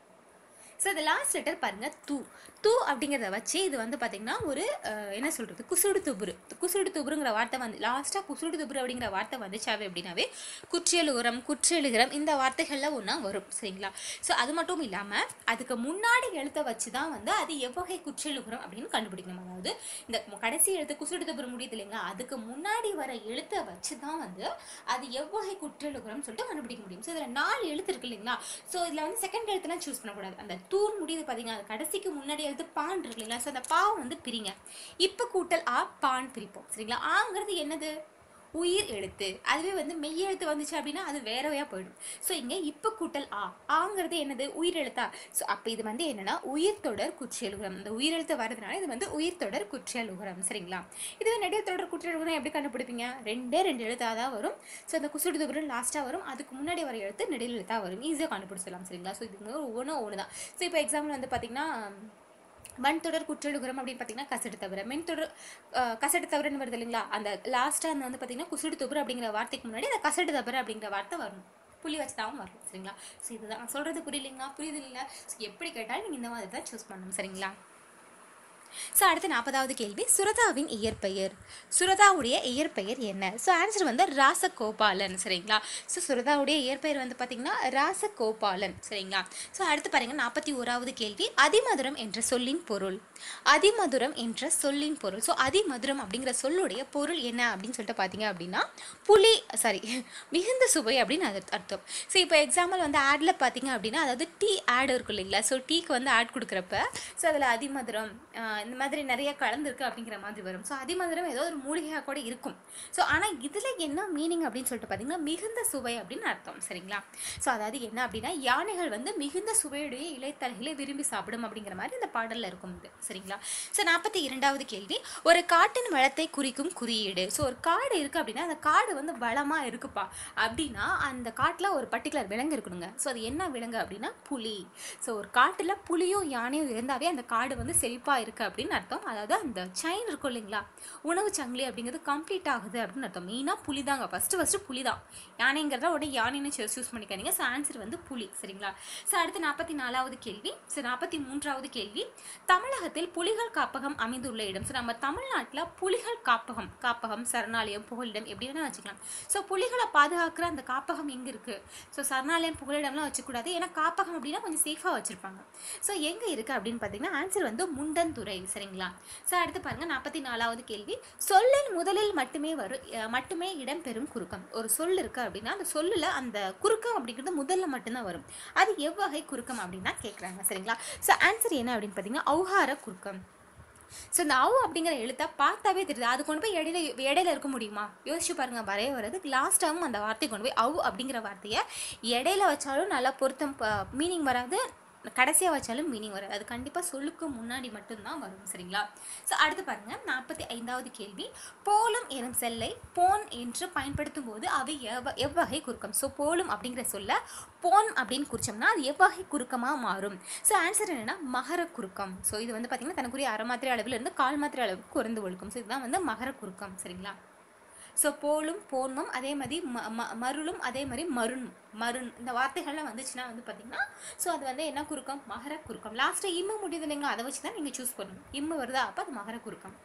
ஸோ இந்த லாஸ்ட் லெட்டர் பாருங்க தூ தூ அப்படிங்கிறத வச்சு இது வந்து பார்த்தீங்கன்னா ஒரு அஹ், என்ன சொல்கிறது குசுடு துபுரு குசுடு துபுருங்கிற வார்த்தை வந்து லாஸ்ட்டாக குசுடு துபுரு அப்படிங்கிற வார்த்தை வந்துச்சாவே அப்படின்னாவே குற்றியலுகரம் குற்றியலுகரம் இந்த வார்த்தைகளில் ஒன்றா வரும் சரிங்களா ஸோ அது மட்டும் இல்லாமல் அதுக்கு முன்னாடி எழுத்தை வச்சு தான் வந்து அது எவ்வகை குற்றியலுகரம் அப்படின்னு கண்டுபிடிக்கணும் அதாவது இந்த கடைசி எழுத்து குசுடு துபுரு முடியுது இல்லைங்களா அதுக்கு முன்னாடி வர எழுத்தை வச்சு தான் வந்து அது எவ்வகை குற்றியலுகரம் சொல்லிட்டு கண்டுபிடிக்க முடியும் ஸோ இதில் நாலு எழுத்து இருக்கு இல்லைங்களா ஸோ இதில் வந்து செகண்ட் எழுத்துலாம் சூஸ் பண்ணக்கூடாது அந்த தூர் முடியுது பார்த்தீங்கன்னா அது கடைசிக்கு முன்னாடி எழுத்து பான் இருக்கு இல்லைங்களா ஸோ அந்த பாவை வந்து பிரிங்க இப்போ கூட்டல் ஆ பான் பிரிப்போம் சரிங்களா ஆங்கிறது என்னது உயிர் எழுத்து அதுவே வந்து மெய் எழுத்து வந்துச்சு அப்படின்னா அது வேறவையாக போயிடும் ஸோ இங்கே இப்போ கூட்டல் ஆ ஆங்கிறது என்னது உயிர் எழுத்தா ஸோ அப்போ இது வந்து என்னன்னா உயிர் தொடர் குற்றியலுகரம் இந்த உயிர் எழுத்து வரதுனால இது வந்து உயிர் தொடர் குற்றியலுகரம் சரிங்களா இதுவே நெடில் தொடர் குற்றியலுகரம் எப்படி கண்டுபிடிப்பீங்க ரெண்டே ரெண்டு எழுத்தாக தான் வரும் ஸோ அந்த குசுடு துபுரம் லாஸ்ட்டாக வரும் அதுக்கு முன்னாடி வர எழுத்து நெடில் எழுத்தாக வரும் ஈஸியாக கண்டுபிடிச்சிடலாம் சரிங்களா ஸோ இது ஒவ்வொன்றும் ஒன்று தான் ஸோ இப்போ எக்ஸாம்பிள் வந்து பார்த்தீங்கன்னா மண் தொடர் குற்றலுகரம் அப்படின்னு பார்த்தீங்கன்னா கசடு தவிர மென் தொடர் அஹ், கசடு தவிரன்னு வருது இல்லைங்களா அந்த லாஸ்ட்டாக அந்த வந்து பார்த்தீங்கன்னா குசுடு துபுர அப்படிங்கிற வார்த்தைக்கு முன்னாடி அந்த கசடு தவிர அப்படிங்கிற வார்த்தை வரணும் புள்ளி வச்சு தான் வரணும் சரிங்களா ஸோ இதுதான் நான் சொல்கிறது புரியலைங்களா புரியுது இல்லை ஸோ எப்படி கேட்டாலும் நீங்கள் இந்த மாதிரி தான் சூஸ் பண்ணணும் சரிங்களா ஸோ அடுத்து நாற்பதாவது கேள்வி சுரதாவின் இயற்பெயர் சுரதாவுடைய இயற்பெயர் என்ன ஸோ ஆன்சர் வந்து ராசகோபாலன் சரிங்களா ஸோ சுரதாவுடைய இயற்பெயர் வந்து பார்த்தீங்கன்னா ராசகோபாலன் சரிங்களா ஸோ அடுத்து பாருங்க நாற்பத்தி ஓராவது கேள்வி அதிமதுரம் என்ற சொல்லின் பொருள் அதிமதுரம் என்ற சொல்லின் பொருள் ஸோ அதிமதுரம் அப்படிங்கிற சொல்லுடைய பொருள் என்ன அப்படின்னு சொல்லிட்டு பார்த்தீங்க அப்படின்னா புளி சாரி மிகுந்த சுவை அப்படின்னு அது அர்த்தம் ஸோ இப்போ எக்ஸாம்பிள் வந்து ஆடில் பார்த்தீங்க அப்படின்னா அதாவது டீ ஆட் இருக்கும் இல்லைங்களா ஸோ டீக்கு வந்து ஆட் கொடுக்குறப்ப ஸோ அதில் அதிமதுரம் ஆஹ் இந்த மாதிரி நிறைய கலந்துருக்கு அப்படிங்கிற மாதிரி வரும் ஸோ அதிமதுரம் ஏதோ ஒரு மூலிகையாக கூட இருக்கும் ஸோ ஆனால் இதில் என்ன மீனிங் அப்படின்னு சொல்லிட்டு பார்த்தீங்கன்னா மிகுந்த சுவை அப்படின்னு அர்த்தம் சரிங்களா ஸோ அதாவது என்ன அப்படின்னா யானைகள் வந்து மிகுந்த சுவையுடைய இலைத்தலைகளை விரும்பி சாப்பிடும் அப்படிங்கிற மாதிரி இந்த பாடலில் இருக்கும் இது சரிங்களா ஸோ நாற்பத்தி இரண்டாவது கேள்வி ஒரு காட்டின் வளத்தை குறிக்கும் குறியீடு ஸோ ஒரு காடு இருக்குது அப்படின்னா அந்த காடு வந்து வளமாக இருக்குப்பா அப்படின்னா அந்த காட்டில் ஒரு பர்டிகுலர் விலங்கு இருக்கணுங்க ஸோ அது என்ன விலங்கு அப்படின்னா புலி ஸோ ஒரு காட்டில் புலியும் யானையும் இருந்தாவே அந்த காடு வந்து செழிப்பாக இருக்குது அப்படின்னு அர்த்தம் அதாவது அந்த செயின் இருக்கும் இல்லைங்களா உணவு சங்கிலி அப்படிங்கிறது கம்ப்ளீட் ஆகுது அப்படின்னு அர்த்தம் மெயினாக புலி தாங்க ஃபஸ்ட்டு ஃபஸ்ட்டு புலி தான் யானைங்கிறத உடனே யானைன்னு சூஸ் பண்ணிக்காதீங்க ஸோ ஆன்சர் வந்து புலி சரிங்களா ஸோ அடுத்து நாற்பத்தி நாலாவது கேள்வி ஸோ நாற்பத்தி மூன்றாவது கேள்வி தமிழகத்தில் புலிகள் காப்பகம் அமைந்துள்ள இடம் ஸோ நம்ம தமிழ்நாட்டில் புலிகள் காப்பகம் காப்பகம் சரணாலயம் புகலிடம் எப்படி வேணால் வச்சுக்கலாம் ஸோ புலிகளை பாதுகாக்கிற அந்த காப்பகம் எங்கே இருக்குது ஸோ சரணாலயம் புகலிடம்லாம் வச்சுக்கூடாது ஏன்னா காப்பகம் அப்படின்னா கொஞ்சம் சேஃபாக வச்சுருப்பாங்க ஸோ எங்கே இருக்குது அப்படின்னு பார்த்தீங்கன்னா ஆன்சர் வந்து முண்டன்துறை சரிங்களா ஸோ அடுத்து பாருங்கள் நாற்பத்தி நாலாவது கேள்வி சொல்லின் முதலில் மட்டுமே வரும் அஹ், மட்டுமே இடம்பெறும் குறுக்கம் ஒரு சொல் இருக்குது அப்படின்னா அந்த சொல்லில் அந்த குறுக்கம் அப்படிங்கிறது முதல்ல மட்டும்தான் வரும் அது எவ்வகை குறுக்கம் அப்படின்னா கேட்குறாங்க சரிங்களா ஸோ ஆன்சர் என்ன அப்படின்னு பார்த்தீங்கன்னா ஔகார குறுக்கம் ஸோ இந்த அவு அப்படிங்கிற எழுத்தை பார்த்தாவே தெரியுது அது கொண்டு போய் இடையில இடையில இருக்க முடியுமா யோசிச்சு பாருங்க வரைய வர்றது லாஸ்ட் டைம் அந்த வார்த்தையை கொண்டு போய் அவு அப்படிங்கிற வார்த்தையை இடையில வச்சாலும் நல்லா பொருத்தம் மீனிங் வராது கடைசியாக வச்சாலும் மீனிங் வராது அது கண்டிப்பாக சொல்லுக்கு முன்னாடி மட்டும்தான் வரும் சரிங்களா ஸோ அடுத்து பாருங்க நாற்பத்தி ஐந்தாவது கேள்வி போலும் எனும் செல்லை போன் என்று பயன்படுத்தும் போது அவை எவ்வ எவ்வகை குறுக்கம் ஸோ போலும் அப்படிங்கிற சொல்ல போன் அப்படின்னு குறிச்சோம்னா அது எவ்வகை குறுக்கமாக மாறும் ஸோ ஆன்சர் என்னன்னா மகர குறுக்கம் ஸோ இது வந்து பார்த்தீங்கன்னா தனக்குரிய அரை மாத்திரை அளவில் இருந்து கால் மாத்திரை அளவுக்கு குறைந்து ஒழுக்கும் ஸோ இதுதான் வந்து மகர குறுக்கம் சரிங்களா ஸோ போலும் போன்மம் அதே மாதிரி ம ம மருளும் அதே மாதிரி மருண் மருண் இந்த வார்த்தைகள்லாம் வந்துச்சுன்னா வந்து பார்த்தீங்கன்னா ஸோ அது வந்து என்ன குறுக்கம் மகர குறுக்கம் லாஸ்ட்டாக இம்மு முடியுது இல்லைங்களா அதை வச்சு தான் நீங்கள் சூஸ் பண்ணணும் இம்மு வருதா அப்போ அது மகர குறுக்கம்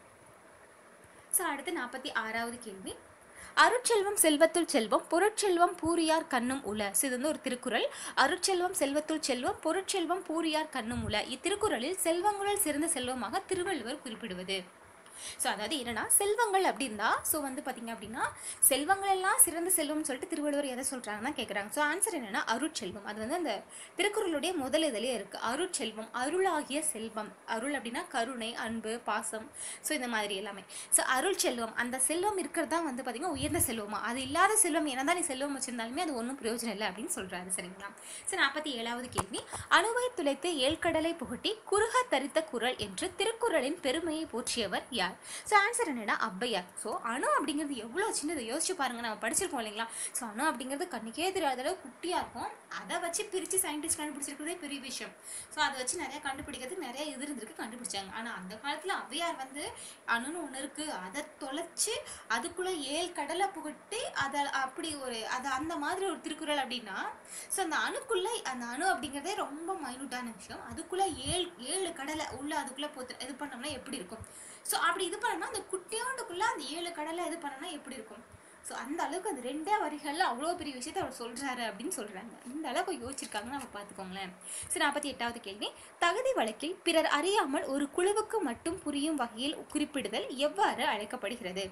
ஸோ அடுத்து நாற்பத்தி ஆறாவது கேள்வி அருட்செல்வம் செல்வத்துள் செல்வம் பொருட்செல்வம் பூரியார் கண்ணும் உல ஸோ இது வந்து ஒரு திருக்குறள் அருட்செல்வம் செல்வத்துள் செல்வம் பொருட்செல்வம் பூரியார் கண்ணும் உல இத்திருக்குறளில் செல்வங்களுள் சிறந்த செல்வமாக திருவள்ளுவர் குறிப்பிடுவது ஸோ அதாவது என்னன்னா செல்வங்கள் அப்படி இருந்தா ஸோ வந்து பார்த்தீங்க அப்படின்னா செல்வங்கள் எல்லாம் சிறந்த செல்வம்னு சொல்லிட்டு திருவள்ளுவர் எதை சொல்றாங்கன்னா கேட்குறாங்க ஸோ ஆன்சர் என்னன்னா அருட்செல்வம் அது வந்து அந்த திருக்குறளுடைய முதல் இதிலே இருக்கு அருட்செல்வம் அருளாகிய செல்வம் அருள் அப்படின்னா கருணை அன்பு பாசம் ஸோ இந்த மாதிரி எல்லாமே ஸோ அருள் செல்வம் அந்த செல்வம் இருக்கிறது தான் வந்து பார்த்தீங்கன்னா உயர்ந்த செல்வமா அது இல்லாத செல்வம் என்னதான் நீ செல்வம் வச்சிருந்தாலுமே அது ஒன்றும் பிரயோஜனம் இல்லை அப்படின்னு சொல்றாரு சரிங்களா ஸோ நாற்பத்தி ஏழாவது கேள்வி அணுவை துளைத்து ஏழ்கடலை புகட்டி குறுக தரித்த குரல் என்று திருக்குறளின் பெருமையை போற்றியவர் யார் ஸோ ஆன்சர் என்னன்னா ஔவையார் ஸோ அணு அப்படிங்கிறது எவ்வளோ சின்னது யோசிச்சு பாருங்க நம்ம படிச்சிருக்கோம் இல்லைங்களா ஸோ அணு அப்படிங்கிறது கண்ணுக்கே தெரியாத அளவு குட்டியாக இருக்கும் அதை வச்சு பிரித்து சயின்டிஸ்ட் கண்டுபிடிச்சிருக்கிறதே பெரிய விஷயம் ஸோ அதை வச்சு நிறைய கண்டுபிடிக்கிறதுக்கு நிறைய இது இருந்திருக்கு கண்டுபிடிச்சாங்க ஆனால் அந்த காலத்தில் ஔவையார் வந்து அணுன்னு ஒன்று இருக்குது அதை தொலைச்சு அதுக்குள்ளே ஏழு கடலை புகட்டி அதை அப்படி ஒரு அது அந்த மாதிரி ஒரு திருக்குறள் அப்படின்னா ஸோ அந்த அணுக்குள்ளே அந்த அணு அப்படிங்கிறதே ரொம்ப மைனூட்டான விஷயம் அதுக்குள்ளே ஏழு ஏழு கடலை உள்ள அதுக்குள்ளே போத்து இது பண்ணோம்னா எப்படி இருக்கும் ஸோ அப்படி இது பண்ணோம்னா அந்த குட்டியோண்டுக்குள்ளே அந்த ஏழு கடலை இது பண்ணோம்னா எப்படி இருக்கும் ஸோ அந்த அளவுக்கு அந்த ரெண்டே வரிகளில் அவ்வளோ பெரிய விஷயத்த அவர் சொல்கிறாரு அப்படின்னு சொல்கிறாங்க இந்த அளவுக்கு யோசிச்சிருக்காங்கன்னு நம்ம பார்த்துக்கோங்களேன் சரி நாற்பத்தி எட்டாவது கேள்வி தகுதி வழக்கில் பிறர் அறியாமல் ஒரு குழுவுக்கு மட்டும் புரியும் வகையில் குறிப்பிடுதல் எவ்வாறு அழைக்கப்படுகிறது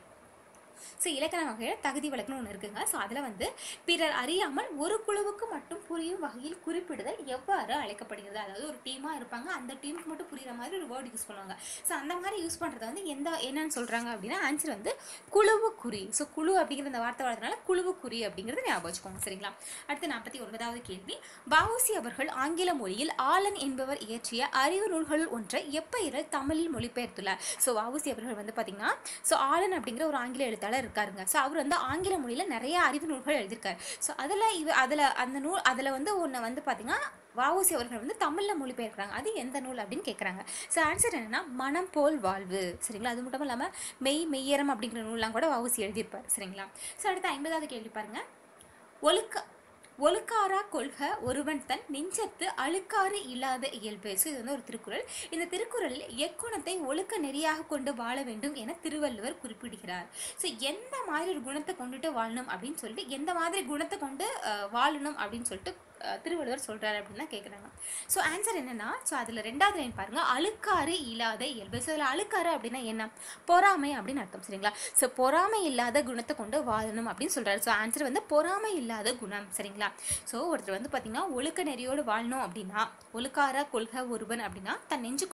ஸோ இலக்கண வகையில் தகுதி வழக்குன்னு ஒன்று இருக்குங்க ஸோ அதில் வந்து பிறர் அறியாமல் ஒரு குழுவுக்கு மட்டும் புரியும் வகையில் குறிப்பிடுதல் எவ்வாறு அழைக்கப்படுகிறது அதாவது ஒரு டீமாக இருப்பாங்க அந்த டீமுக்கு மட்டும் புரியுற மாதிரி ஒரு வேர்டு யூஸ் பண்ணுவாங்க ஸோ அந்த மாதிரி யூஸ் பண்ணுறது வந்து எந்த என்னன்னு சொல்கிறாங்க அப்படின்னா ஆன்சர் வந்து குழுவு குறி ஸோ குழு அப்படிங்கிற அந்த வார்த்தை வரதுனால குழுவு குறி அப்படிங்கிறத ஞாபகம் வச்சுக்கோங்க சரிங்களா அடுத்து நாற்பத்தி ஒன்பதாவது கேள்வி வஉசி அவர்கள் ஆங்கில மொழியில் ஆலன் என்பவர் இயற்றிய அறிவு நூல்களுள் ஒன்றை எப்பெயரில் தமிழில் மொழிபெயர்த்துள்ளார் ஸோ வஉசி அவர்கள் வந்து பார்த்தீங்கன்னா ஸோ ஆலன் அப்படிங்கிற ஒரு ஆங்கில எழுத்தாளர் இருக்காருங்க ஸோ அவர் வந்து ஆங்கில மொழியில் நிறைய அறிவு நூல்கள் எழுதியிருக்காரு ஸோ அதில் இவ அதில் அந்த நூல் அதில் வந்து ஒன்று வந்து பார்த்தீங்கன்னா வஉசி அவர்கள் வந்து தமிழில் மொழிபெயர்க்கிறாங்க அது எந்த நூல் அப்படின்னு கேட்குறாங்க ஸோ ஆன்சர் என்னன்னா மனம் போல் வாழ்வு சரிங்களா அது மட்டும் இல்லாமல் மெய் மெய்யரம் அப்படிங்கிற நூல்லாம் கூட வஉசி எழுதியிருப்பார் சரிங்களா ஸோ அடுத்து ஐம்பதாவது கேள்வி பாருங்க ஒழுக்க ஒழுக்காரா கொள்க ஒருவன் தன் நெஞ்சத்து அழுக்காறு இல்லாத இயல்பு ஸோ இது வந்து ஒரு திருக்குறள் இந்த திருக்குறளில் எக்குணத்தை ஒழுக்க நெறியாக கொண்டு வாழ வேண்டும் என திருவள்ளுவர் குறிப்பிடுகிறார் ஸோ எந்த மாதிரி ஒரு குணத்தை கொண்டுட்டு வாழணும் அப்படின்னு சொல்லிட்டு எந்த மாதிரி குணத்தை கொண்டு அஹ், வாழணும் அப்படின்னு சொல்லிட்டு அஹ், திருவள்ளுவர் சொல்றாரு அப்படின்னு தான் கேட்குறாங்க ஸோ ஆன்சர் என்னன்னா ஸோ அதில் ரெண்டாவது லைன் பாருங்க அழுக்காறு இல்லாத இயல்பு ஸோ அதில் அழுக்காறு அப்படின்னா என்ன பொறாமை அப்படின்னு அர்த்தம் சரிங்களா ஸோ பொறாமை இல்லாத குணத்தை கொண்டு வாழணும் அப்படின்னு சொல்றாரு ஸோ ஆன்சர் வந்து பொறாமை இல்லாத குணம் சரிங்களா ஸோ ஒருத்தர் வந்து பார்த்தீங்கன்னா ஒழுக்க நெறியோடு வாழணும் அப்படின்னா ஒழுக்கார கொள்கை ஒருவன் அப்படின்னா தன் நெஞ்சு